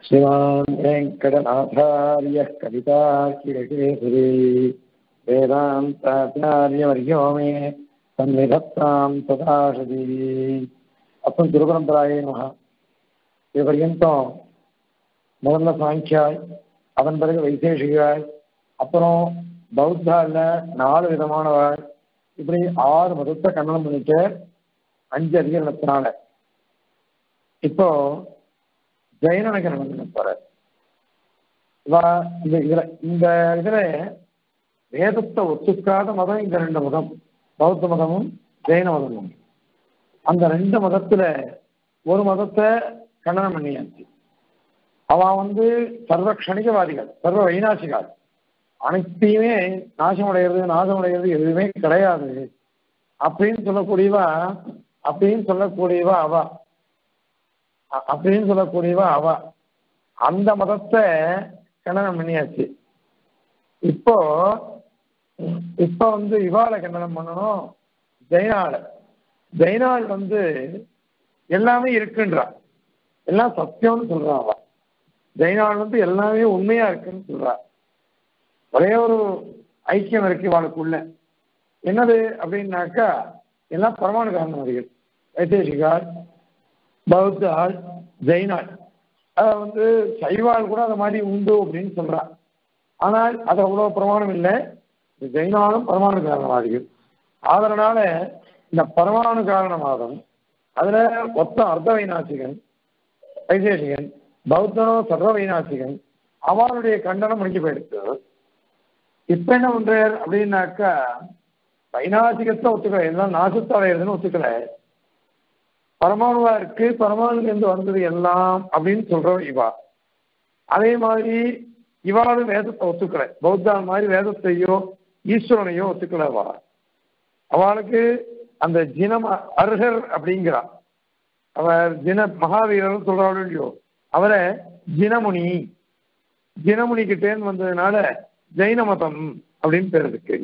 श्रीमान् वेङ्कटनाथार्यः कवितार्किरकेसरी वेदान्ताचार्यवर्यो मे सन्निधत्तां सदाशती அப்புறம் திருபரம்பராயே மகா இது பர்யந்தம் முதல்ல சாங்கியாய் அதன் பிறகு வைசேஷிகாய் அப்புறம் பௌத்தால நாலு விதமானவாள் இப்படி ஆறு மதத்தை கண்டனம் பண்ணிட்டு அஞ்சு அதிகரணத்தினால இப்போ ஜெயனன கண்டனம் பண்ண போற இந்த இதுல இந்த இதுல வேதத்தை ஒத்துக்காத மதம் இந்த ரெண்டு மதம் பௌத்த மதமும் ஜெயின மதமும் அந்த ரெண்டு மதத்துல ஒரு மதத்தை கண்டனம் பண்ணியாச்சு அவன் வந்து சர்வ க்ஷணிகவாதிகள் சர்வ வைநாசிகள் அனைத்தையுமே நாசமடைகிறது நாசமடைகிறது எதுவுமே கிடையாது அப்படின்னு சொல்லக்கூடியவா அப்படின்னு சொல்லக்கூடியவா அவ அப்படின்னு சொல்லக்கூடியவா அவ அந்த மதத்தை கண்டனம் பண்ணியாச்சு இப்போ இப்ப வந்து இவாளை கண்டனம் பண்ணணும் ஜெயனால ஜெயனால் வந்து எல்லாமே இருக்குன்றா எல்லாம் சத்தியம்னு சொல்றான் அவ ஜெயனால் வந்து எல்லாமே உண்மையா இருக்குன்னு சொல்றா ஒரே ஒரு ஐக்கியம் இருக்கு இவாளுக்குள்ள என்னது அப்படின்னாக்கா எல்லாம் பரமாணு காரணவாதிகள் வைத்தேசிகால் பௌத்தாள் ஜெயினாள் அதை வந்து சைவாள் கூட அதை மாதிரி உண்டு அப்படின்னு சொல்றான் ஆனால் அது அவ்வளவு பிரமாணம் இல்லை ஜெயினாலும் பரமாணு காரணவாதிகள் அதனால இந்த பரமாணு காரணவாதம் அதுல மொத்தம் அர்த்த வைநாசிகன் வைசேஷிகன் பௌத்தனோ சர்வ வைநாசிகன் அவனுடைய கண்டனம் முடிஞ்சு போயிடுச்சு இப்ப என்ன பண்றார் அப்படின்னாக்கா வைநாசிகத்தை ஒத்துக்கல எல்லாம் நாசத்தை அடையிறதுன்னு ஒத்துக்கல பரமாணுவா இருக்கு பரமாணுல இருந்து வந்தது எல்லாம் அப்படின்னு சொல்றோம் இவா அதே மாதிரி இவாளும் வேதத்தை ஒத்துக்கல பௌத்தா மாதிரி வேதத்தையோ ஈஸ்வரனையோ ஒத்துக்கலவா அவளுக்கு அந்த ஜினம் அர்ஹர் அப்படிங்கிறான் அவர் ஜின மகாவீரர் சொல்றாள் இல்லையோ அவரை ஜினமுனி ஜினமுனி கிட்டேன்னு வந்ததுனால ஜெயின மதம் அப்படின்னு பேர் இருக்கு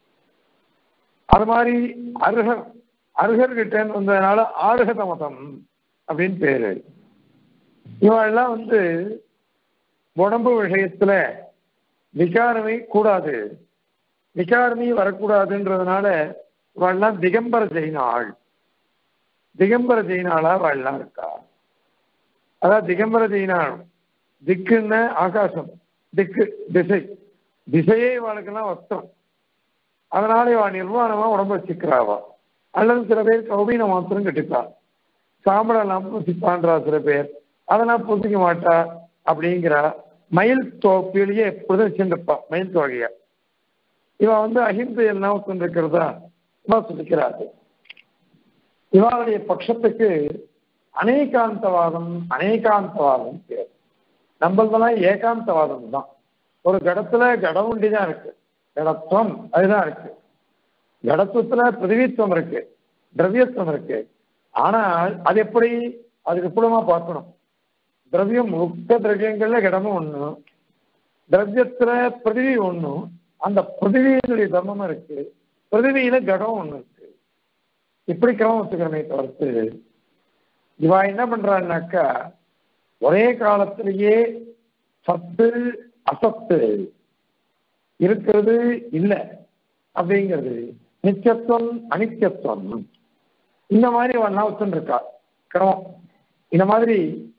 அது மாதிரி அருகர் அருகர் கிட்டேன்னு வந்ததுனால ஆருகத மதம் அப்படின்னு பேரு இவெல்லாம் வந்து உடம்பு விஷயத்துல விகாரமே கூடாது விகாரமே வரக்கூடாதுன்றதுனால இவெல்லாம் திகம்பர ஜெயினாள் திகம்பர ஜெயினாளா வாழலாம் இருக்கா அதாவது திகம்பர ஜெயினாள் திக்குன்னு ஆகாசம் திக்கு திசை திசையே இவாளுக்கெல்லாம் வஸ்திரம் அதனால இவா நிர்வாணமா உடம்பு வச்சுக்கிறாவா அல்லது சில பேர் கௌபீன மாத்திரம் கட்டிப்பா சாம்படெல்லாம் பூசிப்பான்றா சில பேர் அதெல்லாம் பூசிக்க மாட்டா அப்படிங்கிறா மயில் தோப்பிலேயே எப்பொழுதும் வச்சுருப்பா மயில் தொகைய இவன் வந்து அஹிம்சை எல்லாம் ஒத்துருக்கிறதா இவா சொல்லிக்கிறாரு இவாளுடைய பட்சத்துக்கு அநேகாந்தவாதம் அநேகாந்தவாதம் பேர் நம்மளதெல்லாம் ஏகாந்தவாதம் தான் ஒரு கடத்துல கடம் உண்டி தான் இருக்கு கடத்துவம் அதுதான் இருக்கு கடத்துவத்துல பிரதிவித்துவம் இருக்கு திரவியத்துவம் இருக்கு ஆனால் அது எப்படி அதுக்கு புலமா பார்க்கணும் திரவியம் முக்த திரவியங்கள்ல கடமும் ஒண்ணு திரவியத்துல பிரதிவி ஒண்ணும் அந்த பிரதிவியினுடைய தர்மம் இருக்கு பிரதிவியில கடம் ஒண்ணு இருக்கு இப்படி கிரமம் வச்சுக்கிறமே தவிர்த்து இவா என்ன பண்றான்னாக்கா ஒரே காலத்திலேயே சத்து அசத்து இருக்கிறது இல்லை அப்படிங்கிறது நித்தியத்துவம் அனித்தியத்துவம் இந்த மாதிரி ஒன்னா வச்சுருக்கா கிரமம் இந்த மாதிரி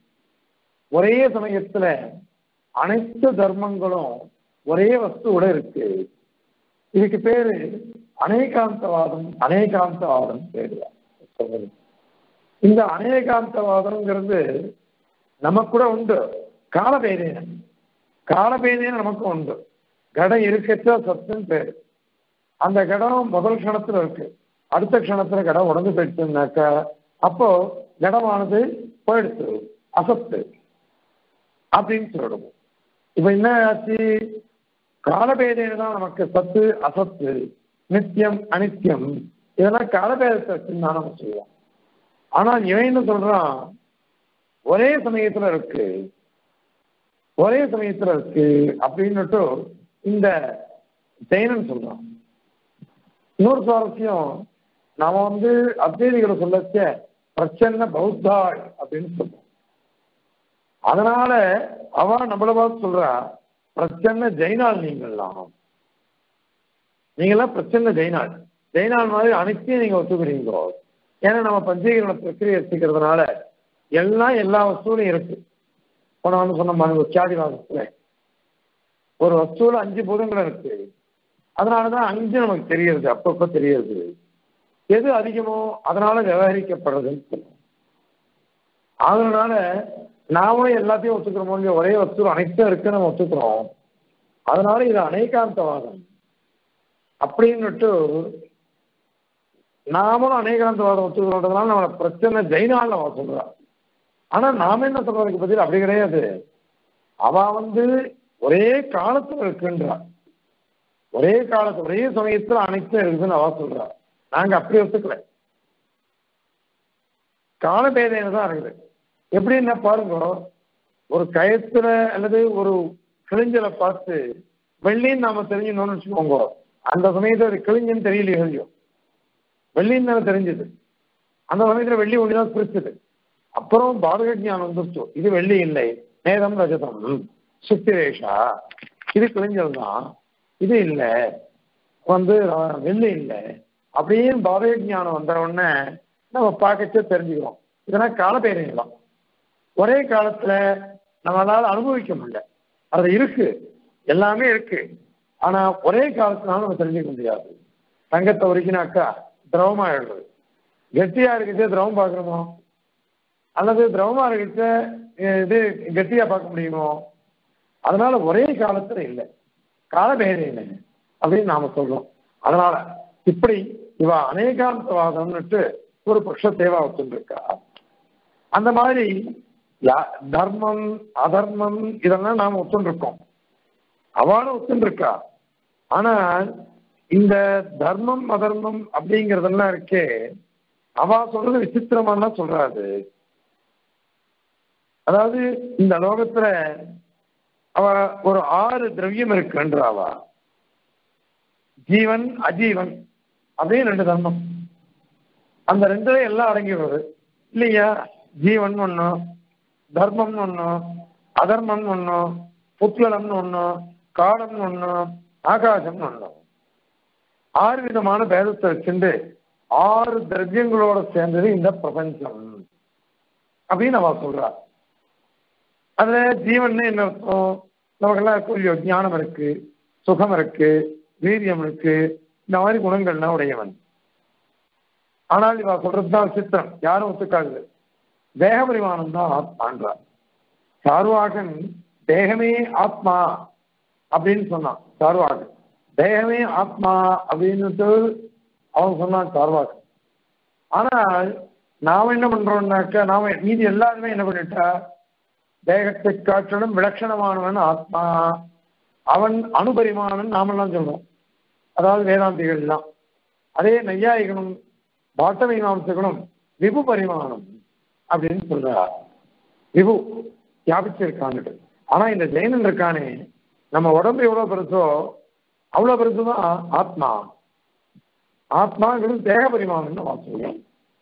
ஒரே சமயத்துல அனைத்து தர்மங்களும் ஒரே வஸ்துவோட இருக்கு இதுக்கு பேரு அநேகாந்தவாதம் அநேகாந்தவாதம் பேரு இந்த அநேகாந்தவாதம்ங்கிறது நமக்கு கூட உண்டு காலபேதேன காலபேதேன நமக்கு உண்டு கடம் இருக்கச்சா சத்துன்னு பேரு அந்த கடம் முதல் க்ஷணத்துல இருக்கு அடுத்த க்ஷணத்துல கடம் உடம்பு போயிடுச்சுனாக்கா அப்போ கடமானது போயிடுச்சு அசத்து அப்படின்னு சொல்லிடுவோம் இப்ப என்ன ஆச்சு காலபேதேன தான் நமக்கு சத்து அசத்து நித்தியம் அனித்தியம் இதெல்லாம் காலபேதத்தை வச்சுன்னு நம்ம சொல்லுவோம் ஆனா இவன் என்ன சொல்றான் ஒரே சமயத்துல இருக்கு ஒரே சமயத்துல இருக்கு அப்படின்னுட்டு இந்த ஜெயினன் சொல்றான் இன்னொரு சுவாரஸ்யம் நாம வந்து அத்வைதிகளை சொல்லச்ச பிரச்சன்ன பௌத்தாள் அப்படின்னு சொல்றோம் அதனால அவ நம்மள பார்த்து சொல்றா பிரச்சன்ன ஜெயினால் நீங்கள்லாம் நீங்களாம் பிரச்சன்ன ஜெயினால் ஜெயினால் மாதிரி அனைத்தையும் நீங்க ஒத்துக்கிறீங்களோ ஏன்னா நம்ம பஞ்சீகரண பிரக்கிரியை எடுத்துக்கிறதுனால எல்லாம் எல்லா வஸ்துவிலும் இருக்கு போன வந்து சொன்ன மாதிரி சாதிவாதத்துல ஒரு வஸ்துவில அஞ்சு பூதங்கள் இருக்கு அதனாலதான் அஞ்சு நமக்கு தெரியுது அப்பப்ப தெரியுது எது அதிகமோ அதனால விவகரிக்கப்படுறதுன்னு சொல்லுவோம் அதனால நாமளும் எல்லாத்தையும் ஒத்துக்கிறோமோ இல்லையோ ஒரே வஸ்து அனைத்தும் இருக்கு நம்ம ஒத்துக்கிறோம் அதனால இது அநேகாந்தவாதம் அப்படின்னுட்டு நாமளும் அநேகாந்தவாதம் ஒத்துக்கிறோன்றதுனால நம்மள பிரச்சனை ஜெயினால அவ சொல்றா ஆனா நாம என்ன சொல்றதுக்கு பதில் அப்படி கிடையாது அவ வந்து ஒரே காலத்துல இருக்குன்றா ஒரே காலத்து ஒரே சமயத்துல அனைத்தும் இருக்குதுன்னு அவ சொல்றா நாங்க அப்படி ஒத்துக்கல காலபேதையில தான் இருக்குது எப்படின்னா பாருங்க ஒரு கயத்துல அல்லது ஒரு கிழிஞ்சலை பார்த்து வெள்ளின்னு நாம தெரிஞ்சுக்கணும்னு வச்சுக்கோங்க அந்த சமயத்துல அது கிழிஞ்சுன்னு தெரியலையே இல்லையோ வெள்ளின்னு தானே தெரிஞ்சது அந்த சமயத்துல வெள்ளி ஒண்ணுதான் பிரிச்சது அப்புறம் பாதக ஞானம் வந்துருச்சு இது வெள்ளி இல்லை நேதம் ரஜதம் சுத்திரேஷா இது கிழிஞ்சல் தான் இது இல்லை வந்து அஹ், வெள்ளி இல்லை அப்படின்னு பாதக ஞானம் வந்த உடனே நம்ம பார்க்கச்சே தெரிஞ்சுக்கிறோம் இதெல்லாம் காலப்பேரையும் தான் ஒரே காலத்துல நம்மளால அனுபவிக்க முடியல அது இருக்கு எல்லாமே இருக்கு ஆனா ஒரே காலத்தினால நம்ம தெரிஞ்சுக்க முடியாது தங்கத்தை உருக்கினாக்கா திரவமா எழுது கெட்டியா இருக்குச்சு திரவம் பார்க்கணுமோ அல்லது திரவமா இருக்குச்சு இது கெட்டியா பார்க்க முடியுமோ அதனால ஒரே காலத்துல இல்லை காலபேதம் இல்லை அப்படின்னு நாம சொல்றோம் அதனால இப்படி இவ அநேகாந்தவாதம்னுட்டு ஒரு பட்சத்தேவா வச்சுருக்கா அந்த மாதிரி யா- தர்மம் அதர்மம் இதெல்லாம் நாம ஒத்துருக்கோம் அவளும் ஒத்துருக்கா ஆனா இந்த தர்மம் அதர்மம் அப்படிங்கறதெல்லாம் இருக்கே அவ சொல்றது விசித்திரமான சொல்றாது அதாவது இந்த லோகத்துல அவ ஒரு ஆறு திரவியம் இருக்குன்றாவா ஜீவன் அஜீவன் அப்படின்னு ரெண்டு தர்மம் அந்த ரெண்டுல எல்லாம் அடங்கி வருது இல்லையா ஜீவன் ஒண்ணு தர்மம்னு ஒண்ணு அதர்மம்னு ஒண்ணு புத்லலம்னு ஒண்ணு காலம்னு ஒண்ணு ஆகாசம்னு ஒண்ணு ஆறு விதமான பேதத்தை வச்சுண்டு ஆறு திரவியங்களோட சேர்ந்தது இந்த பிரபஞ்சம் அப்படின்னு அவ சொல்றா அதுல ஜீவன் என்ன அர்த்தம் நமக்கெல்லாம் கொஞ்சம் ஞானம் இருக்கு சுகம் இருக்கு வீரியம் இருக்கு இந்த மாதிரி குணங்கள்லாம் உடையவன் ஆனால் இவ சொல்றதுதான் சித்திரம் யாரும் ஒத்துக்காது தேக பரிமாணம் தான் ஆத்மான்றார் சார்வாகன் தேகமே ஆத்மா அப்படின்னு சொன்னான் சார்வாகன் தேகமே ஆத்மா அப்படின்னுட்டு அவன் சொன்னான் சார்வாகன் ஆனால் நாம என்ன பண்றோம்னாக்கா நாம மீதி எல்லாருமே என்ன பண்ணிட்டா தேகத்தை காட்டிலும் விலட்சணமானவன் ஆத்மா அவன் அணுபரிமாணன் நாமெல்லாம் சொல்றோம் அதாவது வேதாந்திகள் எல்லாம் அதே நையாயிகனும் பாட்ட மீமாம்சகனும் விபு பரிமாணம் அப்படின்னு சொல்றார் விபு வியாபிச்சிருக்கான்னுட்டு ஆனா இந்த ஜெயினன் இருக்கானே நம்ம உடம்பு எவ்வளவு பெருசோ அவ்வளவு பெருசுதான் ஆத்மா ஆத்மாங்கிறது தேக பரிமாணம்னு வாசிக்கிறோம்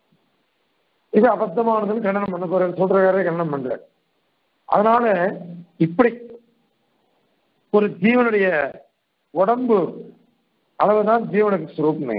இது அபத்தமானதுன்னு கண்டனம் பண்ண போற சொல்றாரு கண்டனம் பண்ற அதனால இப்படி ஒரு ஜீவனுடைய உடம்பு அளவுதான் ஜீவனுக்கு சுரூபமே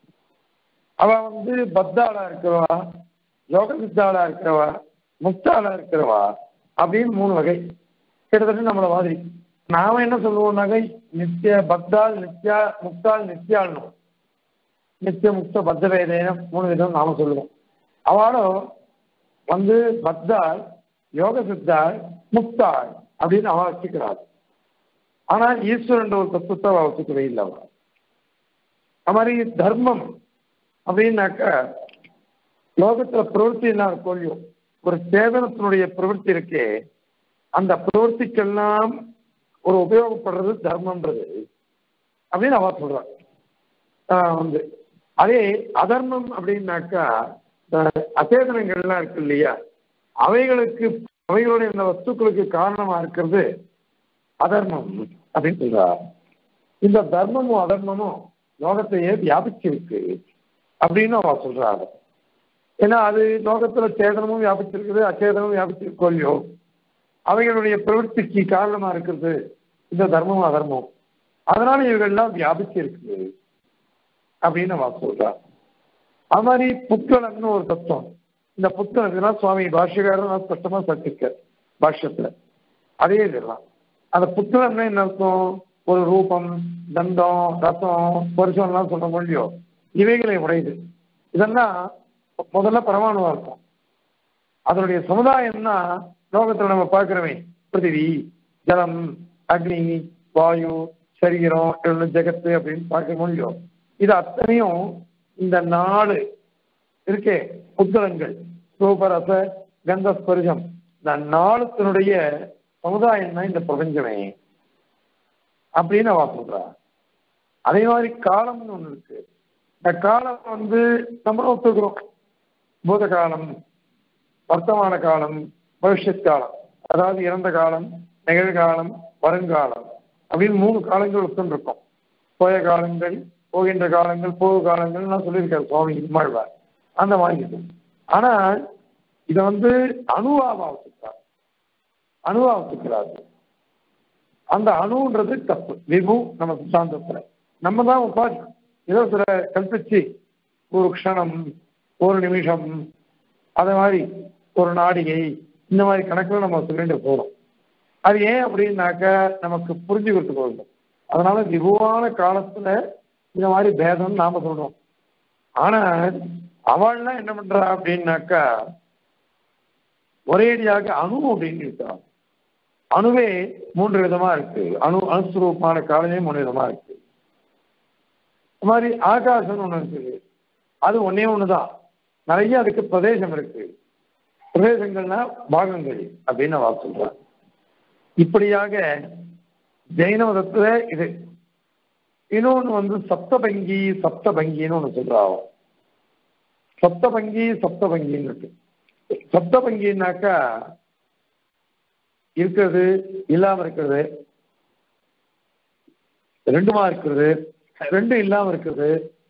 அவ வந்து பத்தாளா இருக்கிறவா யோக சித்தாளா இருக்கிறவா முக்தாளா இருக்கிறவா அப்படின்னு மூணு வகை கிட்டத்தட்ட நம்மள மாதிரி நாம என்ன சொல்லுவோம்னாக்க நித்திய பக்தால் நித்யா முக்தால் நித்யாள்னும் நித்திய முக்த பத்த வேதேன மூணு விதம் நாம சொல்லுவோம் அவளும் வந்து பக்தால் யோக சித்தாள் முக்தாள் அப்படின்னு அவ வச்சுக்கிறாள் ஆனா ஈஸ்வரன் ஒரு தத்துவத்தை அவ வச்சுக்கவே இல்லை அவ அது மாதிரி தர்மம் அப்படின்னாக்க லோகத்துல பிரவൃத்தி என்ன கொள்ளியும் ஒரு சேதனத்தினுடைய பிரவൃத்தி இருக்கே அந்த பிரவൃத்திக்கெல்லாம் ஒரு உபயோகப்படுறது தர்மம்ன்றது அப்படின்னு அவ சொல்றான் ஆஹ் வந்து அதே அதர்மம் அப்படின்னாக்கா இந்த அச்சேதனங்கள்லாம் இருக்கு இல்லையா அவைகளுக்கு அவைகளுடைய இந்த வஸ்துக்களுக்கு காரணமா இருக்கிறது அதர்மம் அப்படின்னு சொல்றா இந்த தர்மமும் அதர்மமும் லோகத்தையே வியாபிச்சிருக்கு அப்படின்னு அவ சொல்றாரு ஏன்னா அது லோகத்துல சேதனமும் வியாபிச்சிருக்குது அச்சேதனமும் வியாபிச்சிருக்கோ இல்லையோ அவைகளுடைய பிரவൃத்திக்கு காரணமா இருக்கிறது இந்த தர்மம் அதர்மம் அதனால இவைகள்லாம் வியாபிச்சு இருக்குது அப்படின்னு அவ சொல்றா அது மாதிரி புத்தளம்னு ஒரு தத்துவம் இந்த புத்தகம் இதெல்லாம் சுவாமி பாஷ்யக்காரர் ஸ்பஷ்டமா சட்டிக்க பாஷ்யத்துல அதே இதெல்லாம் அந்த புத்தகம்னா என்ன அர்த்தம் ஒரு ரூபம் தண்டம் ரசம் பரிசோம்லாம் சொல்ல முடியும் இவைகளை உடையது இதெல்லாம் முதல்ல பரமாணுவா இருக்கும் அதனுடைய சமுதாயம்னா லோகத்துல நம்ம பார்க்கிறோமே பிருத்திவி ஜலம் அக்னி வாயு சரீரம் இவங்க ஜெகத்து அப்படின்னு பார்க்க முடியும் இது அத்தனையும் இந்த நாலு இருக்கே புத்தகங்கள் ரூபரச கந்த ஸ்பரிசம் இந்த நாளுத்தினுடைய சமுதாயம் தான் இந்த பிரபஞ்சமே அப்படின்னு அவ சொல்றா அதே மாதிரி காலம்னு ஒண்ணு இருக்கு இந்த காலம் வந்து நம்ம ஒத்துக்கிறோம் பூத காலம் வர்த்தமான காலம் பவிஷ்யத் காலம் அதாவது இறந்த காலம் நிகழ்காலம் வருங்காலம் அப்படின்னு மூணு காலங்கள் ஒத்துருக்கோம் போய காலங்கள் போகின்ற காலங்கள் போகு காலங்கள்லாம் சொல்லியிருக்காரு சுவாமி இம்மாழ்வார் அந்த மாதிரி இது ஆனால் இதை வந்து அணுவாக வச்சுக்கிறார் அணுவா வச்சுக்கிறாரு அந்த அணுன்றது தப்பு விபு நம்ம சித்தாந்தத்துல நம்ம தான் உட்காந்து ஏதோ சில கல்பிச்சு ஒரு க்ஷணம் ஒரு நிமிஷம் அதே மாதிரி ஒரு நாடிகை இந்த மாதிரி கணக்குல நம்ம சொல்லிட்டு போறோம் அது ஏன் அப்படின்னாக்க நமக்கு புரிஞ்சுக்கிட்டு போகணும் அதனால விபுவான காலத்துல இந்த மாதிரி பேதம் நாம சொல்றோம் ஆனா அவள்லாம் என்ன பண்றா அப்படின்னாக்கா ஒரேடியாக அணு அப்படின்னு இருக்கா அணுவே மூன்று விதமா இருக்கு அணு அணுஸ்வரூபமான காலமே மூணு விதமா இருக்கு அது மாதிரி ஆகாசம்னு ஒண்ணு இருக்குது அது ஒன்னே ஒண்ணுதான் நிறைய அதுக்கு பிரதேசம் இருக்கு பிரதேசங்கள்னா பாகங்கள் அப்படின்னு அவ சொல்றான் இப்படியாக ஜெயின மதத்துல இது இன்னொன்று வந்து சப்தபங்கி சப்தபங்கின்னு ஒன்று சொல்றாவோ சப்தபங்கி சப்தபங்கின்னு இருக்கு சப்தபங்கின்னாக்கா இருக்கிறது இல்லாம இருக்கிறது ரெண்டுமா இருக்கிறது ரெண்டும் இல்லாம இருக்கிறது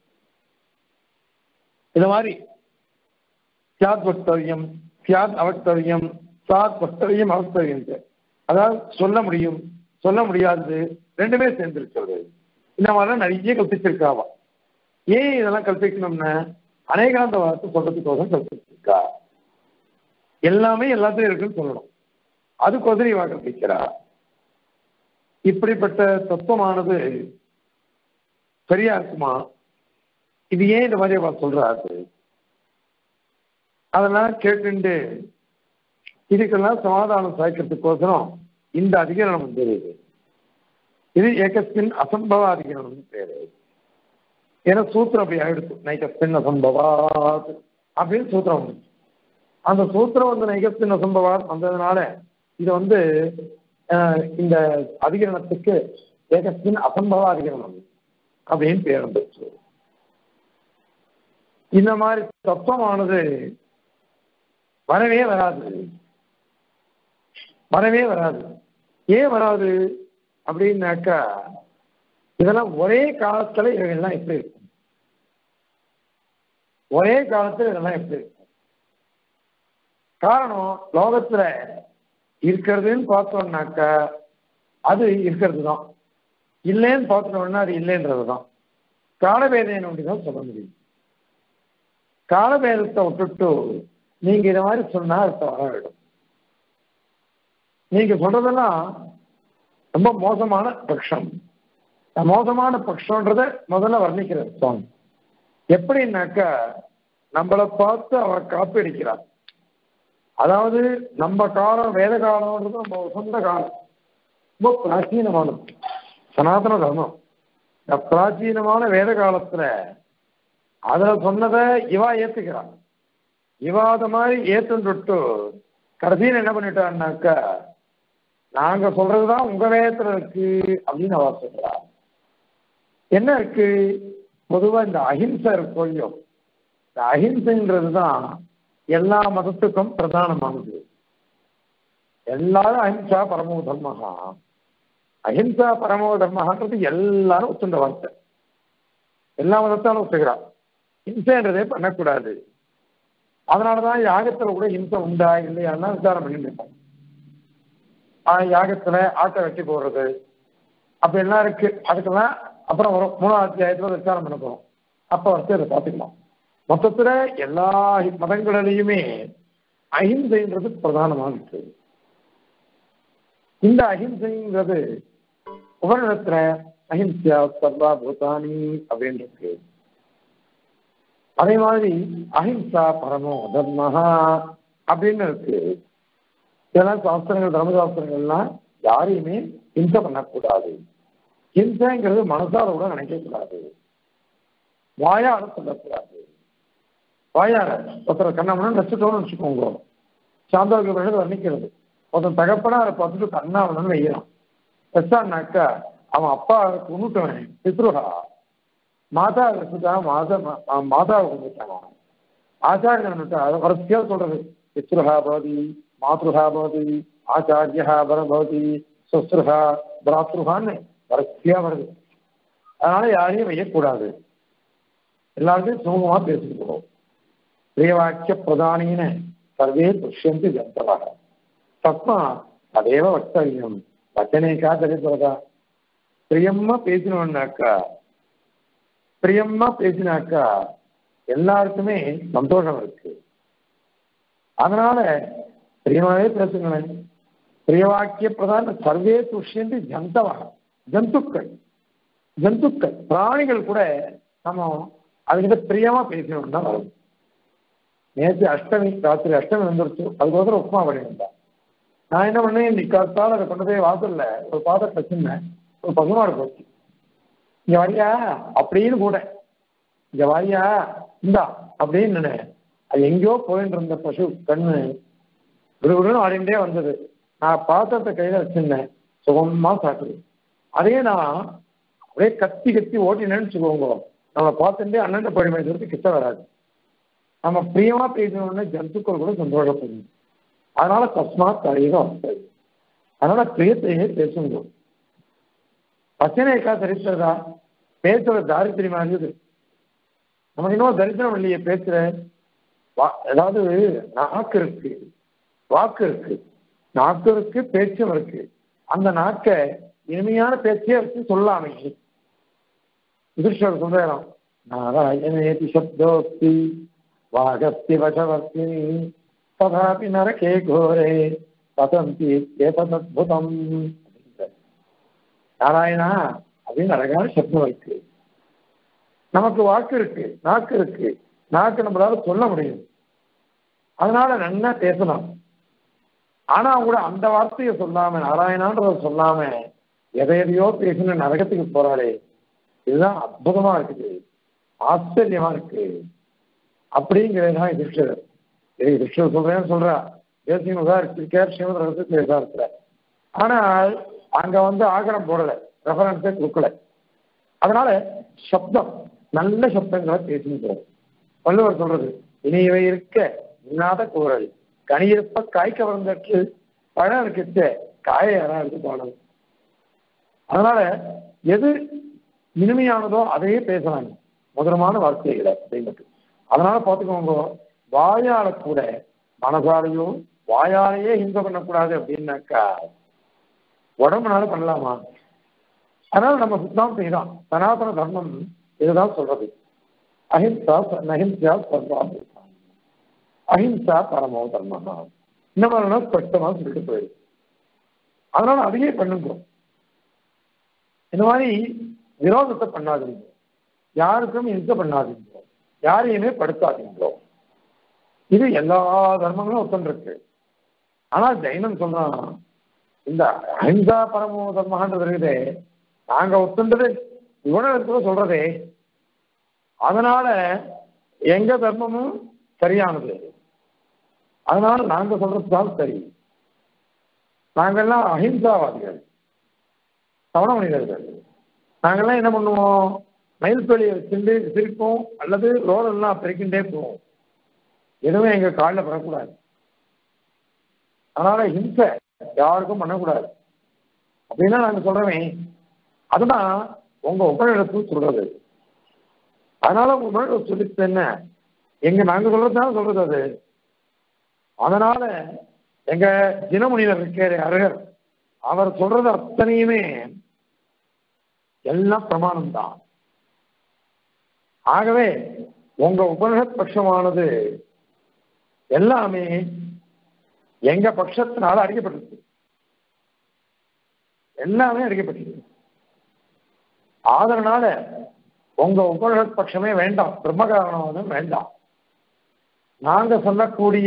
இந்த மாதிரி சியாத் வக்தவியம் சியாத் அவக்தவியம் சாத் வக்தவியம் அவக்தவியம் அதாவது சொல்ல முடியும் சொல்ல முடியாதது ரெண்டுமே சேர்ந்திருக்கிறது இந்த மாதிரிலாம் நிறைய கல்பிச்சிருக்காவா ஏன் இதெல்லாம் கல்பிக்கணும்னா அநேகாந்த வார்த்தை சொல்றதுக்கோசம் கல்பிச்சிருக்கா எல்லாமே எல்லாத்தையும் இருக்குன்னு சொல்லணும் அதுக்கோசரம் இவா கல்பிக்கிறா இப்படிப்பட்ட தத்துவமானது சரியா இருக்குமா இது ஏன் இந்த மாதிரி அவ சொல்றாரு அதெல்லாம் கேட்டுண்டு இதுக்கெல்லாம் சமாதானம் சாய்க்கிறதுக்கோசரம் இந்த அதிகரணம் தெரியுது இது ஏகஸ்மின் அசம்பவ அதிகரணம் பேரு ஏன்னா சூத்திரம் அப்படி ஆயிடுச்சு நைகஸ்மின் அசம்பவாத் அப்படின்னு சூத்திரம் வந்துச்சு அந்த சூத்திரம் வந்து நைகஸ்மின் அசம்பவாத் வந்ததுனால இது வந்து இந்த அதிகரணத்துக்கு ஏகஸ்மின் அசம்பவ அதிகரணம் அப்படின்னு பேர் வந்துச்சு இந்த மாதிரி தத்துவமானது வரவே வராது வரவே வராது ஏன் வராது அப்படின்னாக்கா இதெல்லாம் ஒரே காலத்துல இவைகள்லாம் எப்படி இருக்கும் ஒரே காலத்துல இதெல்லாம் எப்படி இருக்கும் காரணம் லோகத்துல இருக்கிறதுன்னு பார்த்தோம்னாக்கா அது இருக்கிறது தான் இல்லைன்னு பார்த்தோம்னா அது இல்லைன்றது தான் காலபேதையை நோண்டி தான் சொல்ல முடியும் காலபேதத்தை விட்டுட்டு நீங்க இதை மாதிரி சொன்னா அது தவறாயிடும் நீங்க சொல்றதெல்லாம் ரொம்ப மோசமான பட்சம் மோசமான பட்சம்ன்றத முதல்ல வர்ணிக்கிறார் சுவாமி எப்படின்னாக்கா நம்மளை பார்த்து அவர் காப்பீடிக்கிறார் அதாவது நம்ம காலம் வேத காலம்ன்றது நம்ம சொந்த காலம் ரொம்ப பிராச்சீனமானது சனாதன தர்மம் இந்த பிராச்சீனமான வேத காலத்துல அதுல சொன்னதை இவா ஏத்துக்கிறான் இவா அத மாதிரி ஏத்துட்டு கடைசியில் என்ன பண்ணிட்டான்னாக்கா நாங்க சொல்றதுதான் உங்க வேதத்துல இருக்கு அப்படின்னு அவ சொல்றா என்ன இருக்கு பொதுவா இந்த அஹிம்சை இருக்கும் இல்லையோ இந்த அஹிம்சைன்றது தான் எல்லா மதத்துக்கும் பிரதானமானது எல்லாரும் அஹிம்சா பரமோ தர்மஹா அஹிம்சா பரமோ தர்மஹான்றது எல்லாரும் ஒத்துண்ட வார்த்தை எல்லா மதத்தாலும் ஒத்துக்கிறா ஹிம்சைன்றதே பண்ணக்கூடாது அதனாலதான் யாகத்துல கூட ஹிம்சை உண்டா இல்லையான்னா விசாரம் பண்ணிட்டு இருப்பாங்க ஆஹ், யாகத்துல ஆட்டை வெட்டி போடுறது அப்படி எல்லாம் இருக்கு அதுக்கெல்லாம் அப்புறம் வரும் மூணாவது அத்தியாயத்துல விசாரம் பண்ண போறோம் அப்ப வந்து அதை பார்த்துக்கலாம் மொத்தத்துல எல்லா மதங்களிலையுமே அஹிம்சைன்றது பிரதானமாக இருக்கு இந்த அஹிம்சைங்கிறது உபரிடத்துல அஹிம்சா சர்வா பூதானி அப்படின்னு இருக்கு அதே மாதிரி அஹிம்சா பரமோ தர்மஹா அப்படின்னு இருக்கு இதெல்லாம் சாஸ்திரங்கள் தர்மசாஸ்திரங்கள்லாம் யாரையுமே ஹிம்சை பண்ணக்கூடாது ஹிம்சைங்கிறது மனசால கூட நினைக்க கூடாது வாயால சொல்லக்கூடாது வாயால ஒருத்தர் கண்ணாமன்னு நச்சுட்டோம்னு வச்சுக்கோங்க சாந்தாவுக்கு பிறகு வர்ணிக்கிறது ஒருத்தன் தகப்பனா அதை பார்த்துட்டு கண்ணாமன்னு வைக்கிறான் பெருசான்னாக்கா அவன் அப்பா கொண்டுட்டவன் பித்ருஹா மாதா வச்சுட்டா மாதா மாதாவை கொண்டுட்டான் ஆச்சாரியன் அதை வரிசையா சொல்றது பித்ருஹா பவதி மாத்ருஹா பவதி ஆச்சாரியா பவதி சுஸ்ருஹா பிராத்ருஹான்னு வரிசையா வருது அதனால யாரையும் வையக்கூடாது எல்லாருக்கும் சுமூகமா பேசிட்டு போகும் பிரியவாக்கிய பிரதானின சர்வே துஷ்யந்தி ஜந்தவாக தஸ்மா அதேவ வக்தவியம் வச்சனேக்கா தெரிவிப்பதா பிரியமா பேசினோம்னாக்கா பிரியமா பேசினாக்கா எல்லாருக்குமே சந்தோஷம் இருக்கு அதனால பிரியமாவே பேசுங்களேன் பிரியவாக்கிய பிரதான சர்வே துஷ்யந்தி ஜந்தவா ஜந்துக்கள் ஜந்துக்கள் பிராணிகள் கூட நம்ம அதுக்கிட்ட பிரியமா பேசணும் தான் வரும் நேற்று அஷ்டமி ராத்திரி அஷ்டமி வந்துருச்சு அதுக்கோசரம் உப்புமா பண்ணியிருந்தா நான் என்ன பண்ணேன் இன்னைக்கு காத்தால் அதை கொண்டு போய் வாசல்ல ஒரு பாத்திரத்தை வச்சிருந்தேன் ஒரு பசுமாடு போச்சு இங்க வரியா அப்படின்னு கூட இங்க வாரியா இந்தா அப்படின்னு நினைக்கிறேன். அது எங்கேயோ போயிட்டு இருந்த பசு கண்ணு விடுவிடுன்னு ஆடிண்டே வந்தது நான் பாத்திரத்தை கையில வச்சிருந்தேன் சுகமா சாப்பிடுது அதே நான் அப்படியே கத்தி கத்தி ஓட்டினேன்னு வச்சுக்கோங்க நம்ம பார்த்துட்டே அண்ணன் பழிமை சொல்லிட்டு கிட்ட வராது நம்ம பிரியமா பேசணும்னு ஜந்துக்கள் கூட சந்தோஷப்படும் அதனால தஸ்மாத் தலையில வந்தது அதனால பிரியத்தையே பேசுங்க பச்சனைக்கா தரித்திரதா பேசுற தாரித்திரியமா இருக்குது நமக்கு இன்னும் தரிசனம் இல்லையே பேசுற வா- அதாவது நாக்கு இருக்கு வாக்கு இருக்கு நாக்கு இருக்கு பேச்சும் இருக்கு அந்த நாக்கை இனிமையான பேச்சே வச்சு சொல்லாமே யுதிஷ்டர் சொல்றாராம் நாராயணேதி சப்தோஸ்தி வாகஸ்தி வசவர்த்தினி ததாபி நரகே கோரே பதந்தி ஏதத்புதம் நாராயணா அப்படின்னு அழகான சப்தம் இருக்கு நமக்கு வாக்கு இருக்கு நாக்கு இருக்கு நாக்கு நம்மளால சொல்ல முடியும் அதனால நல்லா பேசலாம் ஆனா கூட அந்த வார்த்தையை சொல்லாம நாராயணான்றத சொல்லாம எதை எதையோ பேசின நரகத்துக்கு போறாளே இதுதான் அற்புதமா இருக்குது ஆச்சரியமா இருக்கு அப்படிங்கிறது தான் கிருஷ்ணர் இது கிருஷ்ணர் சொல்றேன்னு சொல்றா தேசியம் விசாரிச்சிருக்கார் ஸ்ரீமத் ரகசியத்தை விசாரிக்கிற ஆனால் அங்க வந்து ஆகரம் போடல ரெஃபரன்ஸே கொடுக்கல அதனால சப்தம் நல்ல சப்தங்களை பேசுகிறோம் வள்ளுவர் சொல்றது இனியவை இருக்க இன்னாத கூறல் கனி இருப்ப காய் கவர்ந்தற்று பழம் இருக்கிட்ட காயை யாரா இருக்கு பாடல் அதனால எது இனிமையானதோ அதையே பேசலாம் மதுரமான வார்த்தைகளை அப்படின்றது அதனால பார்த்துக்கோங்க வாயால கூட மனசாலையோ வாயாலேயே ஹிம்சை பண்ணக்கூடாது அப்படின்னாக்கா உடம்புனால பண்ணலாமா அதனால நம்ம சித்தாந்தம் இதான் சனாதன தர்மம் இதுதான் சொல்றது அஹிம்சா நஹிம்சா சர்வாபி அஹிம்சா பரமோ தர்மமா இந்த மாதிரிலாம் ஸ்பஷ்டமா சொல்லிட்டு போயிருக்கு அதனால அதையே பண்ணுங்க இந்த மாதிரி விரோதத்தை பண்ணாதீங்க யாருக்கும் இம்சை பண்ணாதீங்க யாரையுமே படுத்தாதீங்களோ இது எல்லா தர்மங்களும் ஒத்துருக்கு ஆனா ஜெயினன் சொல்றான் இந்த அஹிம்சா பரமோ தர்மன்றது இருக்குதே நாங்க ஒத்துன்றது இவ்வளவு சொல்றதே அதனால எங்க தர்மமும் சரியானது அதனால நாங்க சொல்றதுதான் சரி நாங்கெல்லாம் அஹிம்சாவாதிகள் சவண மனிதர்கள் நாங்கெல்லாம் என்ன பண்ணுவோம் மயில் தொழியை வச்சுட்டு சிரிப்போம் அல்லது ரோடெல்லாம் பெருக்கின்றே போவோம் எதுவும் எங்க காலில் படக்கூடாது அதனால ஹிம்சை யாருக்கும் பண்ணக்கூடாது அப்படின்னா நாங்க சொல்றோமே அதுதான் உங்க உபநிடத்து சொல்றது அதனால உங்க உபநிடத்து சொல்லிட்டு என்ன எங்க நாங்க சொல்றதுதான் சொல்றது அது அதனால எங்க தினமுனிவர் இருக்காரு அருகர் அவர் சொல்றது அத்தனையுமே எல்லாம் பிரமாணம் தான் ஆகவே உங்க உபனிஷத் பட்சமானது எல்லாமே எங்க பட்சத்தினால அடிக்கப்பட்டிருக்கு எல்லாமே அடிக்கப்பட்டிருக்கு அதனால உங்க உபனிஷத் பட்சமே வேண்டாம் பிரம்மகாரணம் வேண்டாம் நாங்க சொல்லக்கூடிய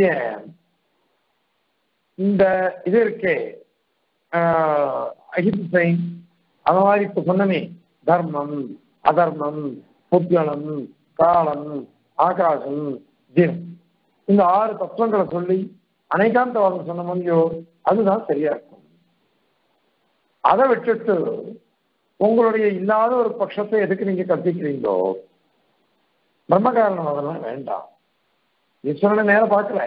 இந்த இது இருக்கே ஆஹ், அஹிம்சை அந்த மாதிரி இப்ப சொன்னமே தர்மம் அதர்மம் புத்கலம் காலம் ஆகாசம் ஜீவன் இந்த ஆறு தத்துவங்களை சொல்லி அனைகாந்தவாதம் சொன்ன முடியோ அதுதான் சரியா இருக்கும் அதை விட்டுட்டு உங்களுடைய இல்லாத ஒரு பட்சத்தை எதுக்கு நீங்க கற்பிக்கிறீங்களோ பிரம்மகாரணம் அதெல்லாம் வேண்டாம் ஈஸ்வரனை நேரம் பார்க்கல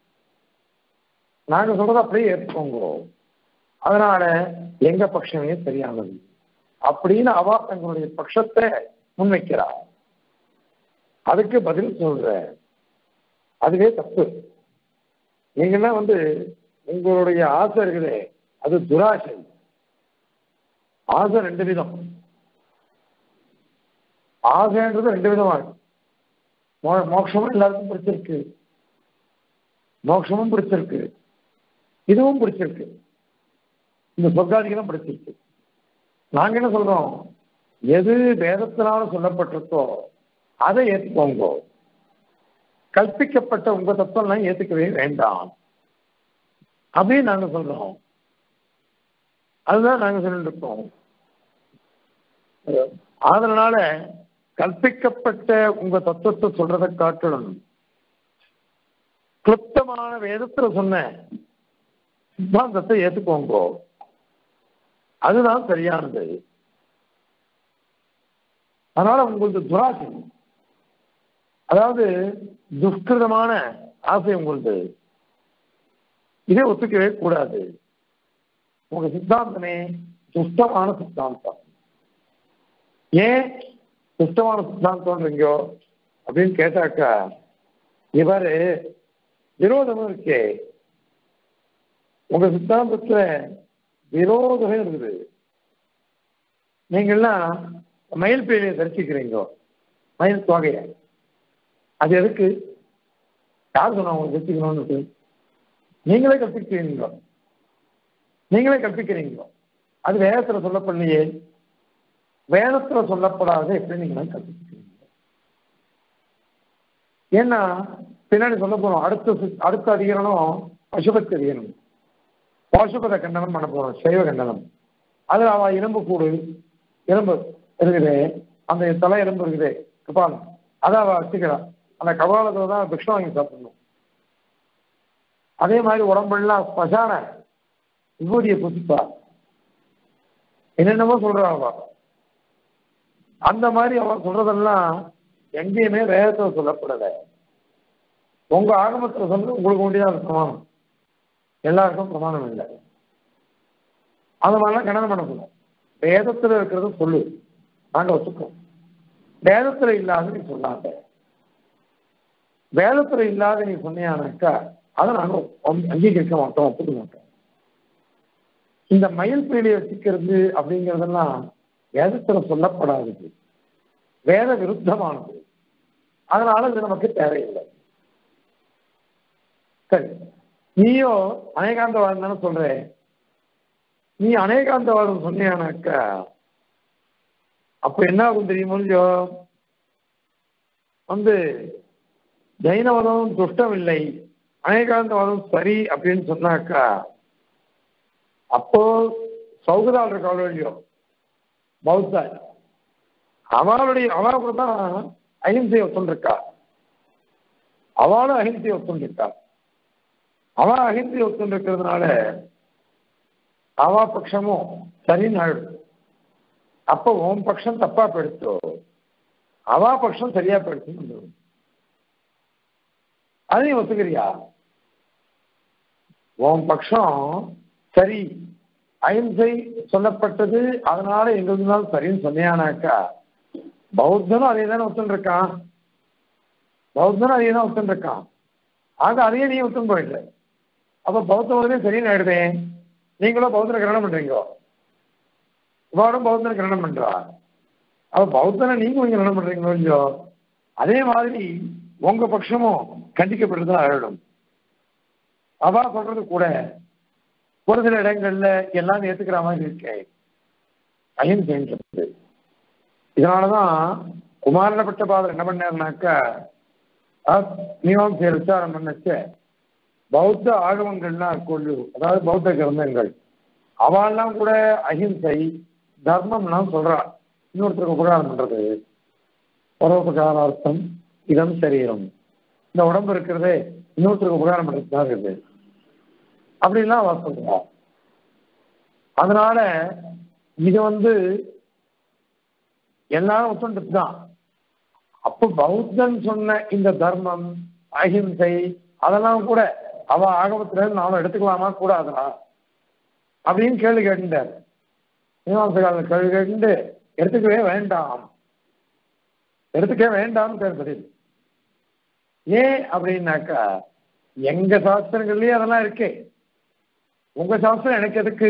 நாங்க சொல்றத அப்படியே ஏற்றுக்கோங்க அதனால எங்க பட்சமே சரியானது அப்படின்னு அவ தங்களுடைய பட்சத்தை முன்வைக்கிறா அதுக்கு பதில் சொல்ற அதுவே தப்பு நீங்கெல்லாம் வந்து உங்களுடைய ஆசை இருக்குதே அது துராசை ஆசை ரெண்டு விதம் ஆசைன்றது ரெண்டு விதமா இருக்கு மோ- மோட்சமும் எல்லாருக்கும் பிடிச்சிருக்கு மோட்சமும் பிடிச்சிருக்கு இதுவும் பிடிச்சிருக்கு இந்த சொர்க்காதிகளும் பிடிச்சிருக்கு நாங்க என்ன சொல்றோம் எது வேதத்தினால சொல்லப்பட்டிருக்கோ அதை ஏற்றுக்கோங்க கற்பிக்கப்பட்ட உங்க தத்துவம்லாம் ஏத்துக்கவே வேண்டாம் அப்படின்னு நாங்க சொல்றோம் அதுதான் நாங்க சொல்லிட்டு இருக்கோம் அதனால கற்பிக்கப்பட்ட உங்க தத்துவத்தை சொல்றதை காட்டணும் கிளுப்தமான வேதத்துல சொன்ன சித்தாந்தத்தை ஏத்துக்கோங்க அதுதான் சரியானது அதனால உங்களுக்கு துராசை அதாவது துஷ்கிருதமான ஆசை உங்களுக்கு இதை ஒத்துக்கவே கூடாது உங்க சித்தாந்தமே துஷ்டமான சித்தாந்தம் ஏன் துஷ்டமான சித்தாந்தம்ன்றீங்கோ அப்படின்னு கேட்டாக்கா இவரு விரோதமும் இருக்கே உங்க சித்தாந்தத்துல விரோதமே இருக்குது நீங்கள்லாம் மயில் பேரையை தரிசிக்கிறீங்க மயில் தொகையை அது எதுக்கு யார் சொன்னா உங்களுக்கு தரிசிக்கணும்னு நீங்களே கற்பிக்கிறீங்க நீங்களே கற்பிக்கிறீங்க அது வேதத்துல சொல்லப்படலையே வேதத்துல சொல்லப்படாத எப்படி நீங்க கற்பிக்கிறீங்க ஏன்னா பின்னாடி சொல்ல போறோம் அடுத்த சி- அடுத்த அதிகரணம் பசுபத்தி அதிகரணம் பசுபத கண்டனம் பண்ண போறோம் சைவ கண்டனம் அதுல அவ எலும்பு கூடு எலும்பு இருக்குது அந்த தலை எலும்பு இருக்குது கபாலம் அதை அவ வச்சுக்கிறா அந்த கபாலத்துல தான் பிக்ஷம் வாங்கி சாப்பிடணும் அதே மாதிரி உடம்பெல்லாம் ஸ்மசான விபூதியை புசிப்பா என்னென்னமோ சொல்றா அவ அந்த மாதிரி அவ சொல்றதெல்லாம் எங்கேயுமே வேதத்துல சொல்லப்படலை உங்க ஆகமத்துல சொல்றது உங்களுக்கு வேண்டியதான் பிரமாணம் எல்லாருக்கும் பிரமாணம் இல்லை அந்த மாதிரிலாம் கணனம் பண்ணக்கூடாது வேதத்துல இருக்கிறது சொல்லு நாங்க ஒத்துக்கோம் வேதத்துல இல்லாத நீ சொல்லாத வேதத்துல இல்லாத நீ சொன்னியானாக்கா அதை நாங்க ஒம்- அங்கீகரிக்க மாட்டோம் ஒத்துக்க மாட்டோம் இந்த மயில் பீலியை வச்சுக்கிறது அப்படிங்கிறதெல்லாம் வேதத்துல சொல்லப்படாதது வேத விருத்தமானது அதனால இது நமக்கு தேவையில்லை சரி நீயோ அநேகாந்தவாதம் தானே சொல்ற நீ அநேகாந்தவாதம் சொன்னியானாக்கா அப்ப என்ன ஆகும் தெரியுமோ இல்லையோ வந்து ஜைனவதம் துஷ்டம் இல்லை அநேகாந்தவாதம் சரி அப்படின்னு சொன்னாக்கா அப்போ சௌகதால் இருக்காளோ இல்லையோ பௌத்தா அவளுடைய அவ கூட தான் அஹிம்சை ஒத்துண்டிருக்கா அவளும் அஹிம்சை ஒத்துண்டிருக்கா அவ அஹிம்சை ஒத்துண்டிருக்கிறதுனால அவ பட்சமும் சரின்னு ஆயிடும் அப்போ உன் பட்சம் தப்பா போயிடுச்சோ அவா பட்சம் சரியா போயிடுச்சுன்னு வந்துடும் அது நீ ஒத்துக்கிறியா உன் பட்சம் சரி அஹிம்சை சொல்லப்பட்டது அதனால எங்களுக்கு தான் சரின்னு சொன்னியானாக்கா பௌத்தனும் அதே தானே ஒத்துருக்கான் பௌத்தனும் அதே தான் ஒத்துருக்கான் ஆக அதையே நீ ஒத்துன்னு போயிடுற அப்ப பௌத்த மதமே சரின்னு ஆயிடுதே நீங்களும் பௌத்தனை கிரணம் பண்றீங்க இவாடும் பௌத்தனை கிரணம் பண்றா அப்ப பௌத்தனை நீங்க கொஞ்சம் கிரணம் பண்றீங்களோ இல்லையோ அதே மாதிரி உங்க பட்சமும் கண்டிக்கப்பட்டுதான் ஆயிடும் அவா சொல்றது கூட ஒரு சில இடங்கள்ல எல்லாம் ஏத்துக்கிற மாதிரி இருக்கேன் அஹிம்சைன்றது இதனாலதான் குமாரனப்பட்ட பாதர் என்ன பண்ணாருனாக்கா மீமாம்சையை விசாரம் பண்ணச்ச பௌத்த ஆகமங்கள்லாம் கொள்ளு அதாவது பௌத்த கிரந்தங்கள் அவெல்லாம் கூட அஹிம்சை தர்மம்லாம் சொல்றா இன்னொருத்தருக்கு உபகாரம் பண்றது பரோபகாரார்த்தம் இதம் சரீரம் இந்த உடம்பு இருக்கிறதே இன்னொருத்தருக்கு உபகாரம் பண்றது தான் இருக்குது அப்படின்லாம் அவ சொல்றா அதனால இது வந்து எல்லாரும் ஒத்துண்டது தான் அப்போ பௌத்தன் சொன்ன இந்த தர்மம் அஹிம்சை அதெல்லாம் கூட அவ ஆகமத்துல நாம எடுத்துக்கலாமா கூடாதா அப்படின்னு கேள்வி கேட்டுட்டார் மீமாசகால கேள்வி கேட்டு எடுத்துக்கவே வேண்டாம் எடுத்துக்கவே வேண்டாம்னு பேர் பதில் ஏன் அப்படின்னாக்கா எங்க சாஸ்திரங்கள்லயே அதெல்லாம் இருக்கே உங்க சாஸ்திரம் எனக்கு எதுக்கு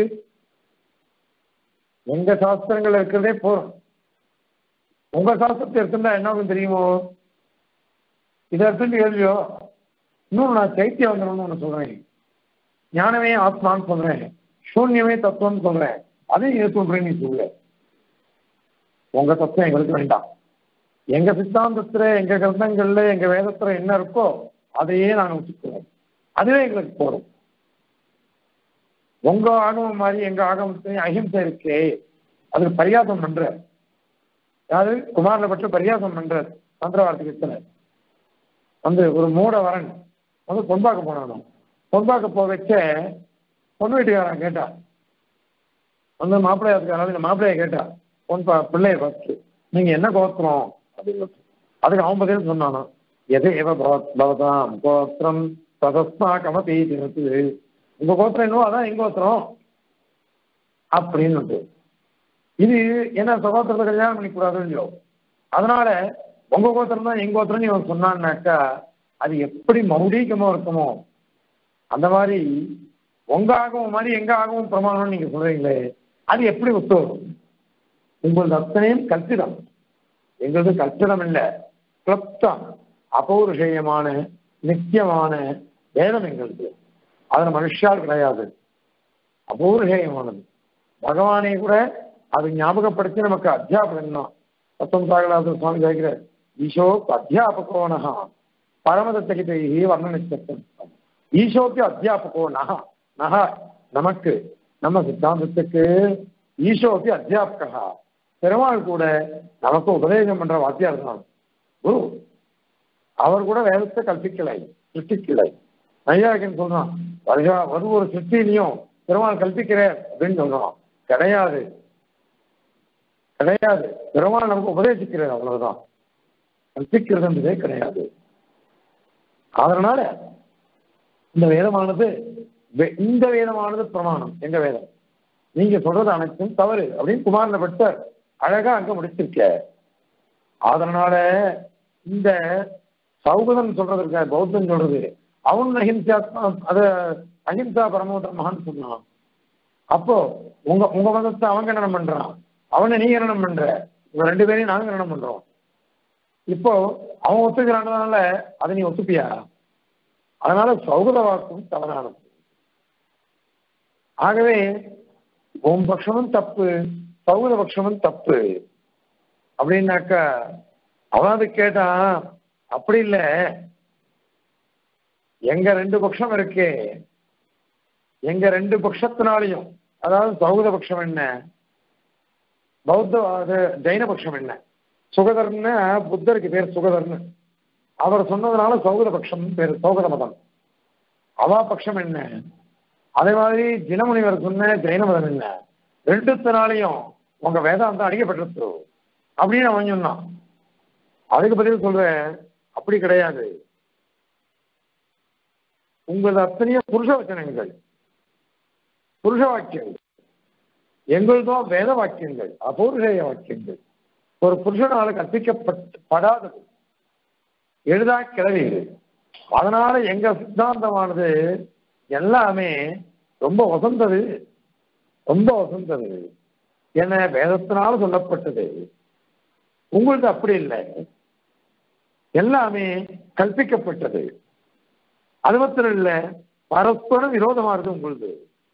எங்க சாஸ்திரங்கள் இருக்கிறதே போறோம் உங்க சாஸ்திரத்தை எடுத்துட்டா என்ன ஆகும் தெரியுமோ இதை எடுத்துட்டு கேள்வியோ இன்னும் நான் சைத்தியம் வந்துடணும்னு ஒன்று சொல்றேன் ஞானமே ஆத்மான்னு சொல்றேன் சூன்யமே தத்துவம்னு சொல்றேன் அதையும் ஏற்று சொல்றேன் நீ சொல்ல உங்க தத்துவம் எங்களுக்கு வேண்டாம் எங்க சித்தாந்தத்துல எங்க கிரந்தங்கள்ல எங்க வேதத்துல என்ன இருக்கோ அதையே நாங்க வச்சுக்கிறோம் அதுவே எங்களுக்கு போதும் உங்க ஆகமம் மாதிரி எங்க ஆகமத்திலையும் அஹிம்சை இருக்கே அதுக்கு பரியாசம் பண்ற யாரு குமாரில் பற்றி பரியாசம் பண்ற மந்திரவார்த்தைக்கு வந்து ஒரு மூட வரன் வந்து பொன்பாக்க போனானோ பொன்பாக்க போக வச்ச பொண்ணு வீட்டுக்காரன் கேட்டா வந்து மாப்பிள்ளையாத்துக்காரால இந்த மாப்பிள்ளைய கேட்டா பொன் பா பிள்ளைய பார்த்து நீங்க என்ன கோத்திரம் அப்படின்னு அதுக்கு அவன் பதில் சொன்னானா எது எவ பவதாம் கோத்திரம் சதஸ்மா கமதி தினத்து உங்க கோத்திரம் என்னவோ அதான் எங்க கோத்திரம் அப்படின்னு இது என்ன சகோதரத்தை கல்யாணம் பண்ணிக்கூடாது இல்லையோ அதனால உங்க கோத்திரம் தான் எங்க கோத்திரம் இவன் சொன்னான்னாக்கா அது எப்படி மௌடீகமா இருக்குமோ அந்த மாதிரி உங்க ஆகவும் மாதிரி எங்க ஆகவும் பிரமாணம் நீங்க சொல்றீங்களே அது எப்படி ஒத்து வரும் உங்களது அத்தனையும் கல்பிதம் எங்களது கல்பிதம் இல்லை கிளப்தம் அபௌருஷயமான நித்தியமான வேதம் எங்களுக்கு அதுல மனுஷால் கிடையாது அபௌருஷயமானது பகவானே கூட அது ஞாபகப்படுத்தி நமக்கு அத்தியாபகம் தான் தத்துவம் சாகலாத சுவாமி கேட்கிற ஈசோ அத்தியாபகோனஹா பரமதத்தகிதை வர்ணனிச்சத்தம் ஈசோக்கு அத்தியாபகோ நகா நகா நமக்கு நம்ம சித்தாந்தத்துக்கு ஈசோக்கு அத்தியாபகா பெருமாள் கூட நமக்கு உபதேசம் பண்ற வாத்தியார் தான் குரு அவர் கூட வேதத்தை கல்பிக்கலை சிருஷ்டிக்கலை நையாக்கன் சொல்றான் வருகா ஒரு ஒரு சிருஷ்டிலையும் பெருமாள் கல்பிக்கிறார் அப்படின்னு சொல்றான் கிடையாது கிடையாது பெருமாள் நமக்கு உபதேசிக்கிறார் அவ்வளவுதான் கற்பிக்கிறதுன்றதே கிடையாது அதனால இந்த வேதமானது இந்த வேதமானது பிரமாணம் எங்க வேதம் நீங்க சொல்றது அனைத்தும் தவறு அப்படின்னு குமாரன பட்டர் அழகா அங்க முடிச்சிருக்க அதனால இந்த சௌகதம் சொல்றது இருக்க பௌத்தம் சொல்றது அவன் அஹிம்சா அத அஹிம்சா பரமோதரமான்னு சொன்னான் அப்போ உங்க உங்க மதத்தை அவங்க என்ன பண்றான் அவனை நீ கரணம் பண்ற இவங்க ரெண்டு பேரையும் நாங்க கரணம் பண்றோம் இப்போ அவன் ஒத்துக்கிறான்றதுனால அதை நீ ஒத்துப்பியா அதனால சௌகத வாக்கும் தவறானது ஆகவே உன் பட்சமும் தப்பு சௌகத பட்சமும் தப்பு அப்படின்னாக்கா அவன் கேட்டான் அப்படி இல்லை எங்க ரெண்டு பட்சம் இருக்கே எங்க ரெண்டு பட்சத்தினாலையும் அதாவது சௌகத பட்சம் என்ன பௌத்த அது ஜைன பட்சம் என்ன சுகதர்னு புத்தருக்கு பேர் சுகதர்னு அவர் சொன்னதுனால சௌகத பட்சம் பேர் சௌகத மதம் அவா பட்சம் என்ன அதே மாதிரி ஜினமுனிவர் சொன்ன ஜெயின மதம் என்ன ரெண்டுத்தினாலையும் உங்க வேதாந்தம் அடிக்கப்பட்டிருக்கு அப்படின்னு அவன் சொன்னான் அதுக்கு பதில் சொல்றேன் அப்படி கிடையாது உங்களது அத்தனையும் புருஷ வச்சனங்கள் புருஷ வாக்கியங்கள் எங்களுதும் வேத வாக்கியங்கள் அபௌருஷேய வாக்கியங்கள் ஒரு புருஷனால கற்பிக்கப்படாதது எழுதா கிளவி அதனால எங்க சித்தாந்தமானது எல்லாமே ரொம்ப வசந்தது ரொம்ப வசந்தது என்ன வேதத்தினால சொல்லப்பட்டது உங்களுக்கு அப்படி இல்லை எல்லாமே கல்பிக்கப்பட்டது அது மாத்திரம் இல்ல பரஸ்பரம் விரோதமா இருக்கு உங்களுக்கு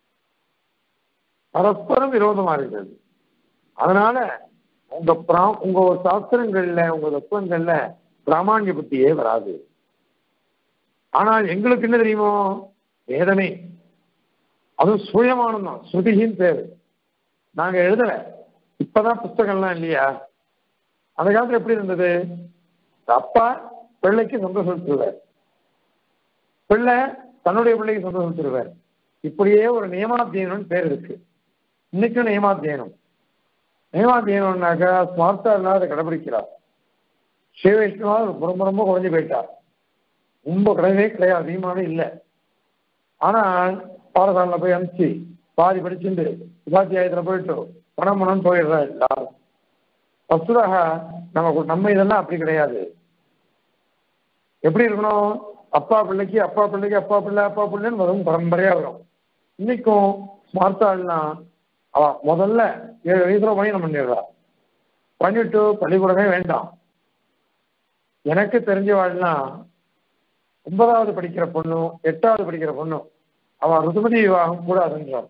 பரஸ்பரம் விரோதமா இருக்குது அதனால உங்க பிரா உங்க சாஸ்திரங்கள்ல உங்க தத்துவங்கள்ல பிராமணிய புத்தியே வராது ஆனால் எங்களுக்கு என்ன தெரியுமோ வேதமே அதுவும் சுயமானம் தான் ஸ்ருதியின் பேரு நாங்க எழுதல இப்பதான் புஸ்தகம்லாம் இல்லையா அந்த காலத்துல எப்படி இருந்தது அப்பா பிள்ளைக்கு சந்தோஷம் செலுத்துவார் பிள்ளை தன்னுடைய பிள்ளைக்கு சந்தோஷம் செலுத்துவார் இப்படியே ஒரு நியமாத்தியனம்னு பேர் இருக்கு இன்னைக்கும் நியமாத்தியனம் நியமாத்தியனம்னாக்கா ஸ்மார்த்தா இல்லாத கடைபிடிக்கிறார் சிவவைஷ்ணவா ரொம்ப ரொம்ப குறைஞ்சு போயிட்டா ரொம்ப கிடையவே கிடையாது அதிகமாவே இல்லை ஆனால் பாடசாலையில் போய் அனுப்பிச்சு பாதி படிச்சுட்டு உபாத்தியாயத்தில் போயிட்டு பணம் பணம் போயிடுறா எல்லாரும் வஸ்துதாக நம்ம நம்ம இதெல்லாம் அப்படி கிடையாது எப்படி இருக்கணும் அப்பா பிள்ளைக்கு அப்பா பிள்ளைக்கு அப்பா பிள்ளை அப்பா பிள்ளைன்னு வரும் பரம்பரையா வரும் இன்னைக்கும் ஸ்மார்த்தாள்லாம் அவ முதல்ல ஏழு வயசுல பயணம் பண்ணிடுறா பண்ணிட்டு பள்ளிக்கூடமே வேண்டாம் எனக்கு தெரிஞ்சவாள்லாம் ஒன்பதாவது படிக்கிற பொண்ணும் எட்டாவது படிக்கிற பொண்ணும் அவன் ருதுமதி விவாகம் கூடாதுன்றான்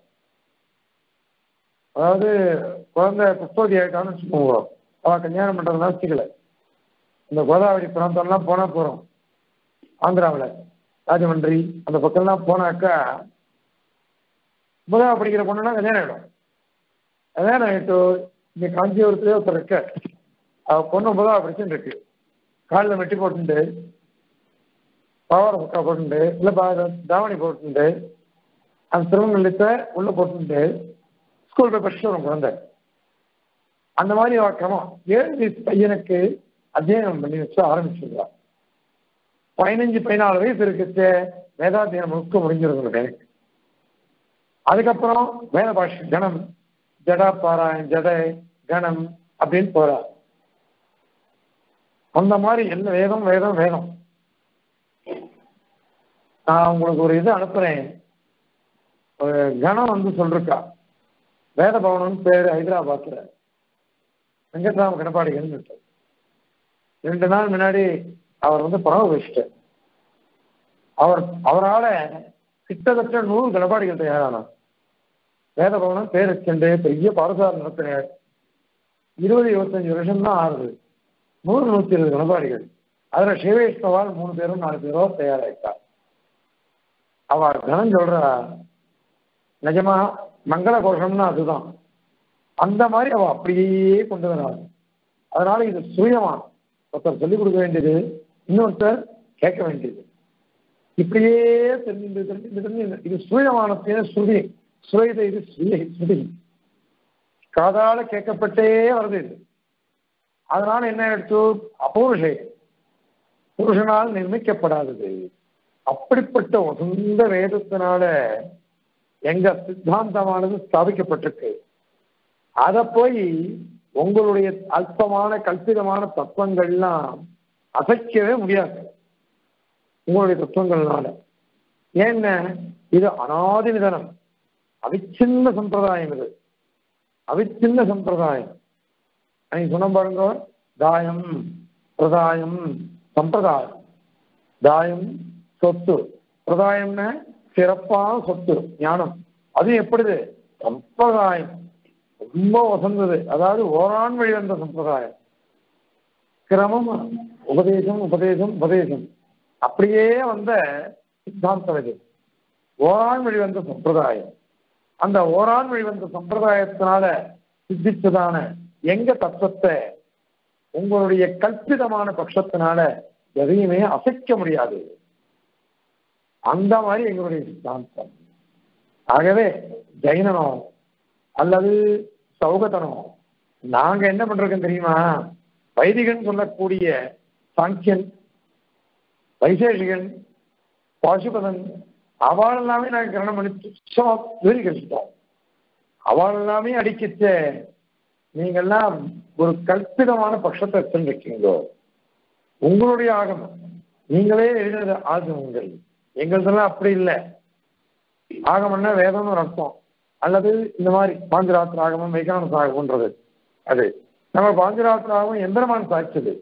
அதாவது குழந்தை புஷ்பவதி ஆயிட்டான்னு வச்சுக்கோங்க அவன் கல்யாணம் பண்றதுனா வச்சுக்கல இந்த கோதாவரி பிராந்தம்லாம் போனா போறோம் ஆந்திராவில் ராஜமன்றி அந்த பக்கம்லாம் போனாக்கா ஒன்பதாவது படிக்கிற பொண்ணுனா கல்யாணம் ஆயிடும் கல்யாணம் ஆயிட்டு இங்க காஞ்சிபுரத்துலேயே ஒருத்தர் இருக்க அவ பொண்ணு ஒன்பதாவது படிச்சுட்டு இருக்கு காலில் மெட்டி போட்டுண்டு பாவாடை பக்கா போட்டுண்டு இல்லை தாவணி போட்டுண்டு அந்த திருமங்கலத்தை உள்ள போட்டுட்டு ஸ்கூல் போய் படிச்சுட்டு வரும் குழந்தை அந்த மாதிரி அவ கிரமம் ஏழு வயசு பையனுக்கு அத்தியனம் பண்ணி வச்சு ஆரம்பிச்சிருந்தா பதினஞ்சு பதினாலு வயசு இருக்குச்சு வேதாத்தியனம் முழுக்க முடிஞ்சிருக்கும் எனக்கு அதுக்கப்புறம் வேத பாஷ கணம் ஜடா பாராயண் ஜடை கணம் அப்படின்னு போறா அந்த மாதிரி என்ன வேதம் வேதம் வேதம் நான் உங்களுக்கு ஒரு இது அனுப்புறேன் ஒரு கணம் வந்து சொல்றா வேத பவனம்னு பேரு ஹைதராபாத்ல வெங்கட்ராம கடப்பாடிகள்னு ரெண்டு நாள் முன்னாடி அவர் வந்து பரவ வச்சுட்டார் அவர் அவரால் கிட்டத்தட்ட நூறு கடப்பாடிகள் தயாரானார் வேத பவனம் பேர் வச்சுண்டு பெரிய பாரசாலை நடத்தினார் இருபது இருபத்தஞ்சு வருஷம் தான் ஆறுது நூறு நூத்தி இருபது கடப்பாடிகள் அதுல சிவவைஷ்ணவால் மூணு பேரும் நாலு பேரோ தயாராயிட்டார் அவர் கணம் சொல்றா நிஜமா மங்கள கோஷம்னா அதுதான் அந்த மாதிரி அவ அப்படியே கொண்டு வராது அதனால இது சுயமா ஒருத்தர் சொல்லிக் கொடுக்க வேண்டியது இன்னொருத்தர் கேட்க வேண்டியது இப்படியே தெரிஞ்சு தெரிஞ்சு தெரிஞ்சு இது சுயமானத்தின ஸ்ருதி சுயத இது சுய ஸ்ருதி காதால கேட்கப்பட்டே வருது இது அதனால என்ன எடுத்து அபூர்ஷை புருஷனால் நிர்மிக்கப்படாதது அப்படிப்பட்ட உசந்த வேதத்தினால எங்க சித்தாந்தமானது ஸ்தாபிக்கப்பட்டிருக்கு அத போய் உங்களுடைய அல்பமான கல்பிதமான தத்துவங்கள்லாம் அசைக்கவே முடியாது உங்களுடைய தத்துவங்கள்னால ஏன்னா இது அனாதி நிதனம் அவிச்சின்ன சம்பிரதாயம் இது அவிச்சின்ன சம்பிரதாயம் நீங்க சொன்ன பாருங்க தாயம் பிரதாயம் சம்பிரதாயம் தாயம் சொத்து பிரதாயம்னா சிறப்பான சொத்து ஞானம் அது எப்படி சம்பிரதாயம் ரொம்ப வசந்தது அதாவது ஓரான் வழி வந்த சம்பிரதாயம் கிரமம் உபதேசம் உபதேசம் உபதேசம் அப்படியே வந்த சித்தாந்தம் இது ஓரான் வழி வந்த சம்பிரதாயம் அந்த ஓரான் வழி வந்த சம்பிரதாயத்தினால சித்திச்சதான எங்க தத்துவத்தை உங்களுடைய கல்பிதமான பட்சத்தினால எதையுமே அசைக்க முடியாது அந்த மாதிரி எங்களுடைய சித்தாந்தம் ஆகவே ஜெயினனோ அல்லது சௌகதனோ நாங்க என்ன பண்றோம் தெரியுமா வைதிகன் சொல்லக்கூடிய சாங்கியன் வைசேஷிகன் பாசுபதன் அவள் எல்லாமே நாங்க கிரணம் பண்ணி துச்சமா விவரிக்கிட்டோம் அவள் எல்லாமே அடிக்கிச்ச நீங்கெல்லாம் ஒரு கல்பிதமான பட்சத்தை வச்சிருக்கீங்களோ உங்களுடைய ஆகமம் நீங்களே எழுதின ஆகமங்கள் எங்களுதெல்லாம் அப்படி இல்லை ஆகமம்னா வேதம்னு ஒரு அர்த்தம் அல்லது இந்த மாதிரி பாஞ்சராத்திராகமம் வைகான சாகம்ன்றது அது நம்ம பாஞ்சராத்திராகமம் எந்திரமான் சாய்ச்சது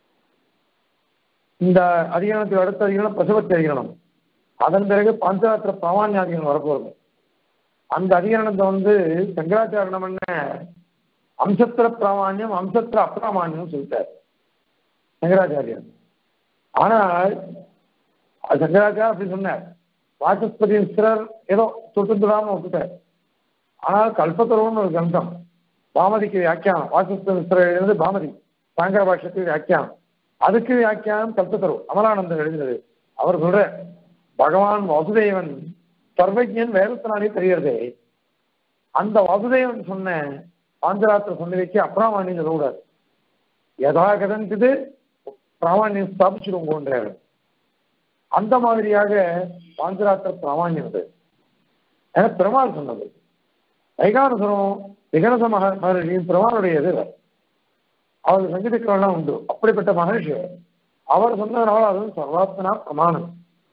இந்த அதிகாரத்துக்கு அடுத்த அதிகாரம் பிரசவத்தி அதிகரணம் அதன் பிறகு பாஞ்சராத்திர பிராமான்ய அதிகாரம் வரப்போகுது அந்த அதிகாரணத்தை வந்து சங்கராச்சாரணம் என்ன அம்சத்திர பிராமான்யம் அம்சத்திர அப்பிராமான்யம் சொல்லிட்டார் சங்கராச்சாரியர் ஆனால் அது சங்கராச்சாரம் அப்படி சொன்னார் வாசஸ்பதி மிஸ்ரர் ஏதோ தொட்டு தொடாம விட்டுட்டார் ஆனால் கல்பத்தருவம்னு ஒரு கிரந்தம் பாமதிக்கு வியாக்கியானம் வாசஸ்பதி மிஸ்ரர் எழுதினது பாமதி சாங்கர பாஷத்துக்கு வியாக்கியானம் அதுக்கு வியாக்கியானம் கல்பத்தரு அமலானந்தம் எழுதினது அவர் சொல்ற பகவான் வாசுதேவன் சர்வஜன் வேதத்தினாலே தெரிகிறதே அந்த வாசுதேவன் சொன்ன பாஞ்சராத்திர சந்நிதிக்கு அப்பிராமானியம் சொல்லக்கூடாது யதா கதன்றது பிராமான்யம் ஸ்தாபிச்சிருவோன்றாரு அந்த மாதிரியாக பாஞ்சராத்திர பிராமான்யம் அது ஏன்னா பெருமாள் சொன்னது வைகானசரம் விகனச மக மகர்ஷியின் பெருமாளுடையது அவர் சங்கீதக்கெல்லாம் உண்டு அப்படிப்பட்ட மகர்ஷி அவர் சொன்னதுனால அது சர்வாத்மனா பிரமாணம்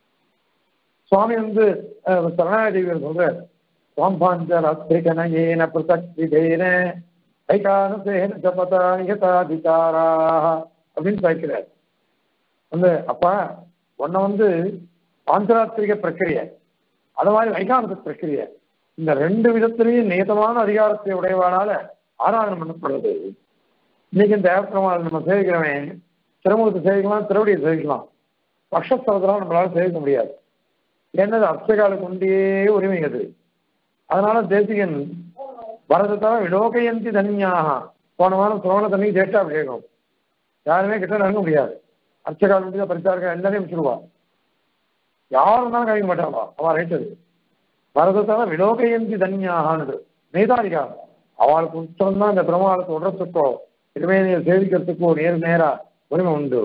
சுவாமி வந்து சரணாதேவியர் சொல்றார் சுவாம்பாஞ்சராத்திரிகனேன பிரசக் விதேன வைகானசேன ஜபதா நிகதாதிகாரா அப்படின்னு சாய்க்கிறார் வந்து அப்பா உன்னை வந்து பாஞ்சராத்திரிக பிரக்கிரிய அது மாதிரி வைகானச பிரக்கிரிய இந்த ரெண்டு விதத்திலையும் நியதமான அதிகாரத்தை உடையவானால ஆராதனை பண்ணப்படுறது இன்னைக்கு இந்த ஏப்ரமால் நம்ம சேவிக்கிறவன் திருமுகத்தை சேவிக்கலாம் திருவடியை சேவிக்கலாம் பக்ஷஸ்தலத்தெல்லாம் நம்மளால சேவிக்க முடியாது என்னது அர்ச்சகாலுக்கு உண்டியே உரிமை அது அதனால தேசிகன் வரதத்தால விலோகயந்தி தன்யாக போன வாரம் சிரவண தண்ணி ஜேஷ்டா அபிஷேகம் யாருமே கிட்ட நெருங்க முடியாது அர்ச்சகால் உண்டியா பரிசாருக்கா எல்லாரையும் வச்சிருவா யாரும் இருந்தாலும் கழிக்க மாட்டாவா அவள் ரைட்டது வரதத்தால விலோகயந்தி தன்யாகானது மேதாதிகாரம் அவளுக்கு உத்தரம் தான் இந்த பிரமாவை தொடர்றதுக்கோ திருமேனியை சேவிக்கிறதுக்கோ நேர் நேரா உரிமை உண்டு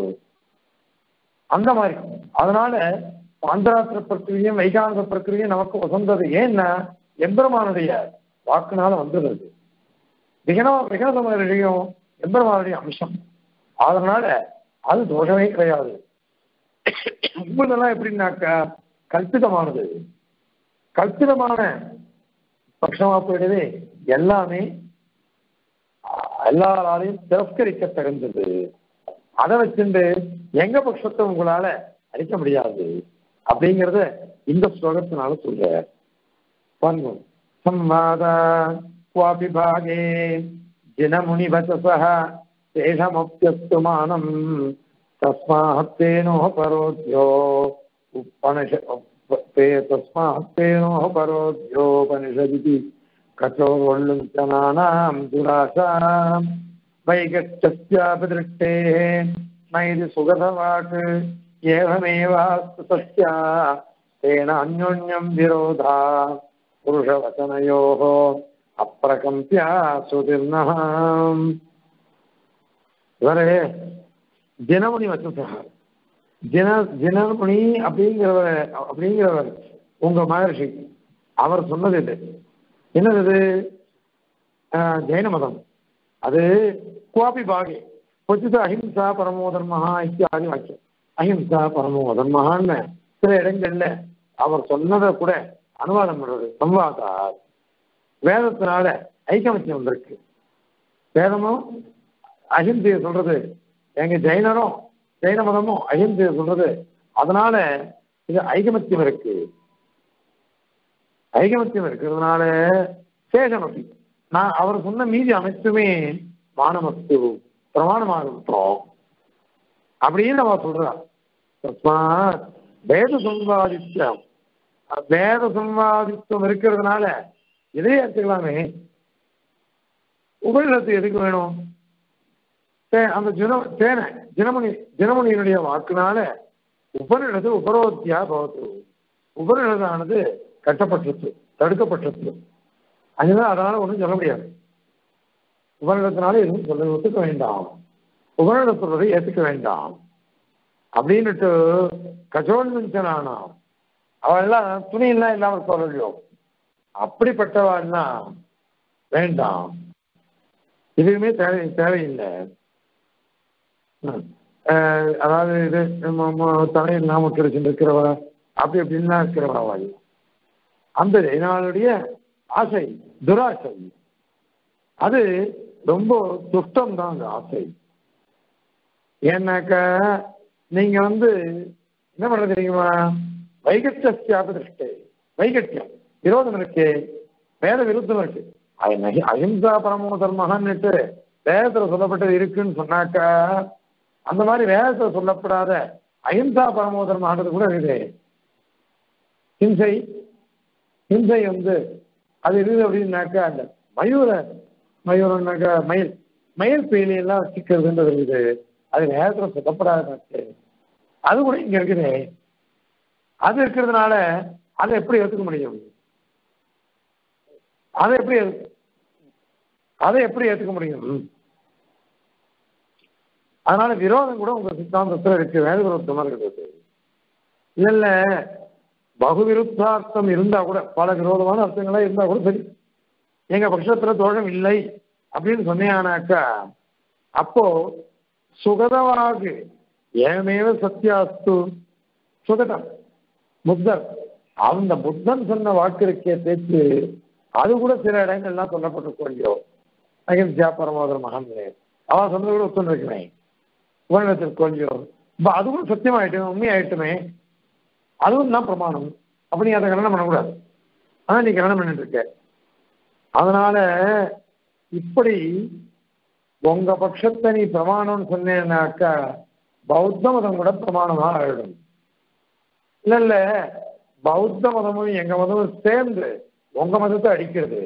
அந்த மாதிரி அதனால பாந்தராத்திர பிரக்கிரியும் வைகாந்த பிரக்கிரியும் நமக்கு வசந்தது ஏன்னா எம்பெருமானுடைய வாக்குனால வந்துடுறது விகன விகனத மகரிடையும் எம்பெருமானுடைய அம்சம் அதனால அது தோஷமே கிடையாது உங்களதெல்லாம் எப்படின்னாக்கா கல்பிதமானது கல்பிதமான பட்சமா போயிடுது எல்லாமே எல்லாராலையும் திரஸ்கரிக்க தகுந்தது அதை வச்சுட்டு எங்க பட்சத்தை உங்களால அழிக்க முடியாது அப்படிங்கறத இந்த ஸ்லோகத்தினால சொல்ற பாருங்க சம்வாத குவாபி பாகே ஜினமுனி வச்சசः தேஷமப்யஸ்து மானம் தஸ்மாத்தேனோ பரோத்யோ उपनिष ते तस्मात्तेनोः परोध्योपनिषदिति कठोर्वल्लुञ्चनानां दुराशां वैगच्छस्यापि दृष्टेः न इति सुगतवाक् एवमेवास्तु तस्या तेन अन्योन्यं विरोधा पुरुषवचनयोः अप्रकम्प्या सुतिर्नः இவரே தினமணி வச்சசா ஜின ஜினமணி அப்படிங்கிறவர் அப்படிங்கிறவர் உங்க மகர்ஷி அவர் சொன்னது இது என்னது இது ஆஹ், ஜெயின மதம் அது குவாபி பாகே கொச்சித அஹிம்சா பரமோ தர்மஹா இத்தியாதி வாக்கியம் அஹிம்சா பரமோ தர்மஹான்னு சில இடங்கள்ல அவர் சொன்னதை கூட அனுவாதம் பண்றது சம்வாதா வேதத்தினால ஐக்கமத்தியம் வந்திருக்கு வேதமும் அஹிம்சையை சொல்றது எங்க ஜெயினரும் ஜெயின மதமும் அஹிம்சையை சொல்றது அதனால இது ஐகமத்தியம் இருக்கு ஐகமத்தியம் இருக்கிறதுனால சேஷம் அப்படி நான் அவர் சொன்ன மீதி அனைத்துமே மானமஸ்து பிரமாணமாக இருக்கிறோம் அப்படின்னு அவ சொல்றா தஸ்மாத் வேத சம்பாதித்யம் வேத சம்பாதித்துவம் இருக்கிறதுனால இதையே எடுத்துக்கலாமே உபநிடத்து எதுக்கு வேணும் தே- அந்த ஜின தேன ஜினமுனி ஜினமுனியினுடைய வாக்குனால உபநிடது உபரோத்தியா பவத்து உபநிடதானது கட்டப்பட்டது தடுக்கப்பட்டது அதனால அதனால ஒன்றும் சொல்ல முடியாது உபநிடத்தினால எதுவும் சொல்ல ஒத்துக்க வேண்டாம் உபநிட சொல்றதை ஏத்துக்க வேண்டாம் அப்படின்னுட்டு கஜோன்மிஞ்சனானாம் அவெல்லாம் துணியெல்லாம் இல்லாம சொல்லலையோ அப்படிப்பட்டவான்னா வேண்டாம் எதுவுமே தேவை தேவையில்லை ம். அஹ் அதாவது இது நம்ம ம- தலையில் நாம கிடைச்சிட்டு இருக்கிறவ அப்படி இப்படின்லாம் இருக்கிறவா வாய் அந்த ஜெயினாளுடைய ஆசை துராசை அது ரொம்ப துஷ்டம் தான் அந்த ஆசை ஏன்னாக்க நீங்க வந்து என்ன பண்றது தெரியுமா வைகட்சியாப திருஷ்டை வைகட்சியம் விரோதம் இருக்கு வேத விருத்தம் இருக்கு அது நகி- அஹிம்சா பரமோ தர்மகான்னுட்டு வேதத்துல சொல்லப்பட்டது இருக்குன்னு சொன்னாக்கா அந்த மாதிரி வேதத்துல சொல்லப்படாத அஹிம்சா பரமோ தர்மகான்றது கூட இருக்குது ஹிம்சை ஹிம்சை வந்து அது இருக்குது அப்படின்னாக்கா அந்த மயூர மயூரம்னாக்கா மயில் மயில் பீலியெல்லாம் வச்சுக்கிறதுன்றது இருக்குது அது வேதத்துல சொல்லப்படாத அது கூட இங்க இருக்குது அது இருக்கிறதுனால அதை எப்படி ஏத்துக்க முடியும் அதை எப்படி ஏத்து- அதை எப்படி ஏத்துக்க முடியும் அதனால விரோதம் கூட உங்க சித்தாந்தத்துல இருக்கு வேத விரோதமா இருக்குது இல்ல இல்ல பகுவிருத்தார்த்தம் இருந்தா கூட பல விரோதமான அர்த்தங்களா இருந்தா கூட சரி எங்க பட்சத்துல தோஷம் இல்லை அப்படின்னு சொன்னேனாக்கா அப்போ சுகதவாகு ஏமேவ சத்யாஸ்து சுகதம் புத்தர் அந்த புத்தன் சொன்ன வாக்கு இருக்கே பேச்சு அது கூட சில இடங்கள்லாம் சொல்லப்பட்டிருக்கோம் இல்லையோ அகிம்சா பரமோதர மகன் அவன் சொன்னது கூட ஒத்துன்னு இருக்கிறேன் உபநிடத்திற்கோ இல்லையோ இப்ப அது கூட சத்தியமாயிட்டுமே உண்மையாயிட்டுமே அதுவும் தான் பிரமாணம் அப்ப நீ அதை கல்யாணம் பண்ணக்கூடாது ஆனா நீ கல்யாணம் பண்ணிட்டு இருக்க அதனால இப்படி உங்க பட்சத்தை நீ பிரமாணம்னு சொன்னேன்னாக்கா பௌத்த மதம் கூட பிரமாணமா ஆயிடும் இல்ல இல்ல பௌத்த மதமும் எங்க மதமும் சேர்ந்து உங்க மதத்தை அடிக்கிறது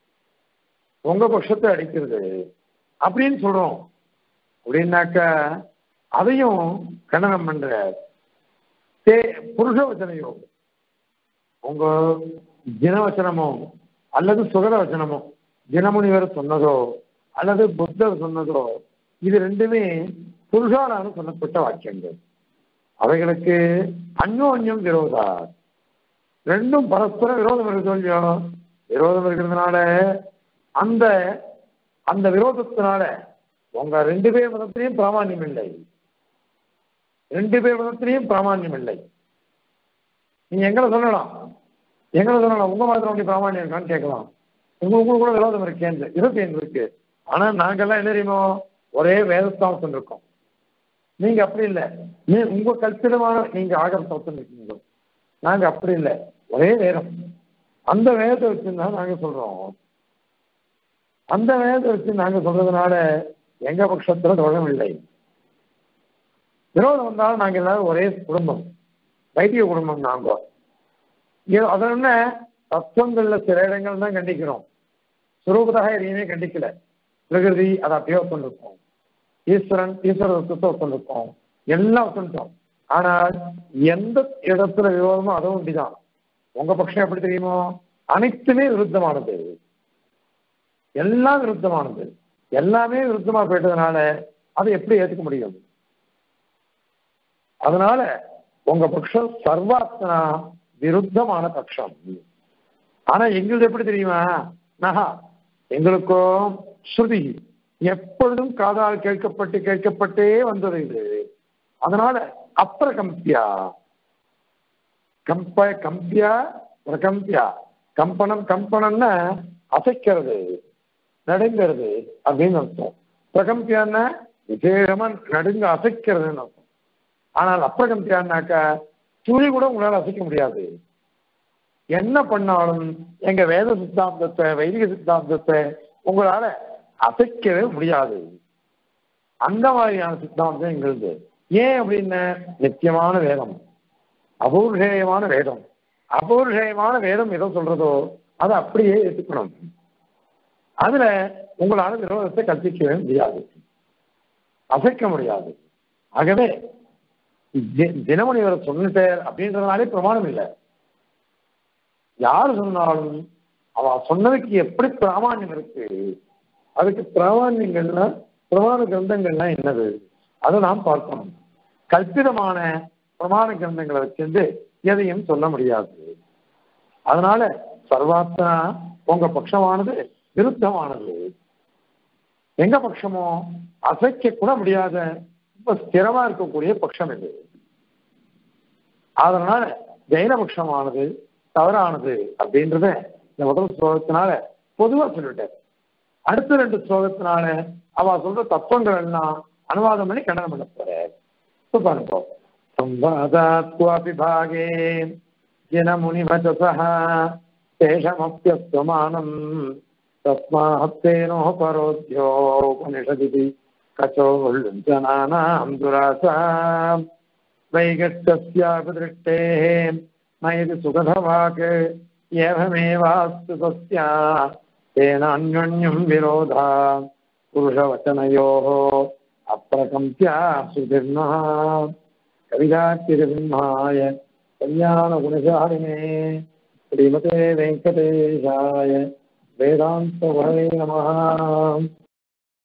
உங்க பட்சத்தை அடிக்கிறது அப்படின்னு சொல்றோம் அப்படின்னாக்கா அதையும் கண்டனம் பண்ற தே புருஷ வச்சனையோ உங்க தினவச்சனமோ அல்லது சுகர வச்சனமோ தினமுனிவர் சொன்னதோ அல்லது புத்தர் சொன்னதோ இது ரெண்டுமே புருஷாலான சொல்லப்பட்ட வாக்கியங்கள் அவைகளுக்கு அந்யோன்யம் விரோதா ரெண்டும் பரஸ்பர விரோதம் இருக்கு இல்லையோ விரோதம் இருக்கிறதுனால அந்த அந்த விரோதத்தினால உங்க ரெண்டு பேர் மதத்திலையும் பிராமான்யம் இல்லை ரெண்டு பேர் மதத்திலையும் பிராமான்யம் இல்லை நீங்க எங்களை சொல்லலாம் எங்களை சொல்லலாம் உங்க மதத்துல அப்படி பிராமான்யம் இருக்கான்னு கேட்கலாம் உங்க உங்களுக்கு கூட விரோதம் இருக்கேன் இருபத்தி ஐந்து இருக்கு ஆனா நாங்கெல்லாம் என்ன தெரியுமோ ஒரே வேதத்தாவசம் இருக்கோம் நீங்க அப்படி இல்லை நீ உங்க கல்பிதமான நீங்க ஆகமத்தவசம் இருக்கீங்க நாங்க அப்படி இல்லை ஒரே வேதம் அந்த வேதத்தை வச்சு தான் நாங்க சொல்றோம் அந்த வேதத்தை வச்சு நாங்க சொல்றதுனால எங்க பட்சத்துல தோழம் இல்லை விரோதம் வந்தாலும் நாங்க எல்லாரும் ஒரே குடும்பம் வைத்திய குடும்பம் நாங்க இது அது என்ன தத்துவங்கள்ல சில இடங்கள் தான் கண்டிக்கிறோம் சுரூபதாக எதையுமே கண்டிக்கல பிரகிருதி அதை அப்படியே ஒத்துருக்கோம் ஈஸ்வரன் ஈஸ்வர தத்துவத்தை ஒத்துருக்கோம் எல்லாம் ஒத்துட்டோம் ஆனால் எந்த இடத்துல விரோதமோ அதுவும் இப்படிதான் உங்க பட்சம் எப்படி தெரியுமோ அனைத்துமே விருத்தமானது எல்லாம் விருத்தமானது எல்லாமே விருத்தமா போயிட்டதுனால அதை எப்படி ஏத்துக்க முடியும் அதனால உங்க பட்சம் சர்வாத்மனா விருத்தமான பட்சம் ஆனா எங்களுக்கு எப்படி தெரியுமா நகா எங்களுக்கும் ஸ்ருதி எப்பொழுதும் காதால் கேட்கப்பட்டு கேட்கப்பட்டே வந்தது இது அதனால அப்பிரகம்பியா கம்ப கம்பியா பிரகம்பியா கம்பனம் கம்பனம்னா அசைக்கிறது நடுங்கிறது அப்படின்னு அர்த்தம் பிரகம்பியான்னா விசேஷமா நடுங்க அசைக்கிறதுன்னு அர்த்தம் ஆனால் அப்பிரகம்பியான்னாக்கா துளி கூட உங்களால் அசைக்க முடியாது என்ன பண்ணாலும் எங்க வேத சித்தாந்தத்தை வைதிக சித்தாந்தத்தை உங்களால அசைக்கவே முடியாது அந்த மாதிரியான சித்தாந்தம் எங்களுது ஏன் அப்படின்னு நித்தியமான வேதம் அபூர்ஷேயமான வேதம் அபூர்ஷேயமான வேதம் எதோ சொல்றதோ அதை அப்படியே ஏற்றுக்கணும் அதுல உங்களால விரோதத்தை கற்பிக்கவே முடியாது அசைக்க முடியாது ஆகவே தி- தினமணி இவரை சொன்னிட்டார் அப்படின்றதுனாலே பிரமாணம் இல்லை யார் சொன்னாலும் அவ சொன்னதுக்கு எப்படி பிராமான்யம் இருக்கு அதுக்கு பிராமான்யங்கள்னா பிரமாண கிரந்தங்கள்லாம் என்னது அதை நாம் பார்க்கணும் கல்பிதமான பிரமாண கிரந்தங்களை வச்சிருந்து எதையும் சொல்ல முடியாது அதனால சர்வாத்மனா உங்க பட்சமானது விருத்தமானது எங்க பட்சமோ அசைக்க கூட முடியாத ரொம்ப ஸ்திரமா இருக்கக்கூடிய பட்சம் இது அதனால ஜெயின பட்சமானது தவறானது அப்படின்றத இந்த முதல் ஸ்லோகத்தினால பொதுவா சொல்லிட்டார் அடுத்த ரெண்டு ஸ்லோகத்தினால அவ சொல்ற தத்துவங்கள் எல்லாம் அனுவாதம் பண்ணி கண்டனம் பண்ண போறார் இப்ப பாருங்க संवादात्वापि भागे जिनमुनिवचसः तेषमप्यस्वमानम् तस्मात्तेनोपरोध्योपनिषदिति कचोल्लुञ्जनानाम् दुरासा वैगत्यस्यापि दृष्टेः मयि सुगधवाक् एवमेवास्तु तस्या तेनान्योन्यम् विरोधा पुरुषवचनयोः अप्रकम्प्या सुधीर्णः कविदात्यसिंहाय कल्याणगुणशालिने श्रीमते वेङ्कटेशाय वेदान्तगुणवे नमः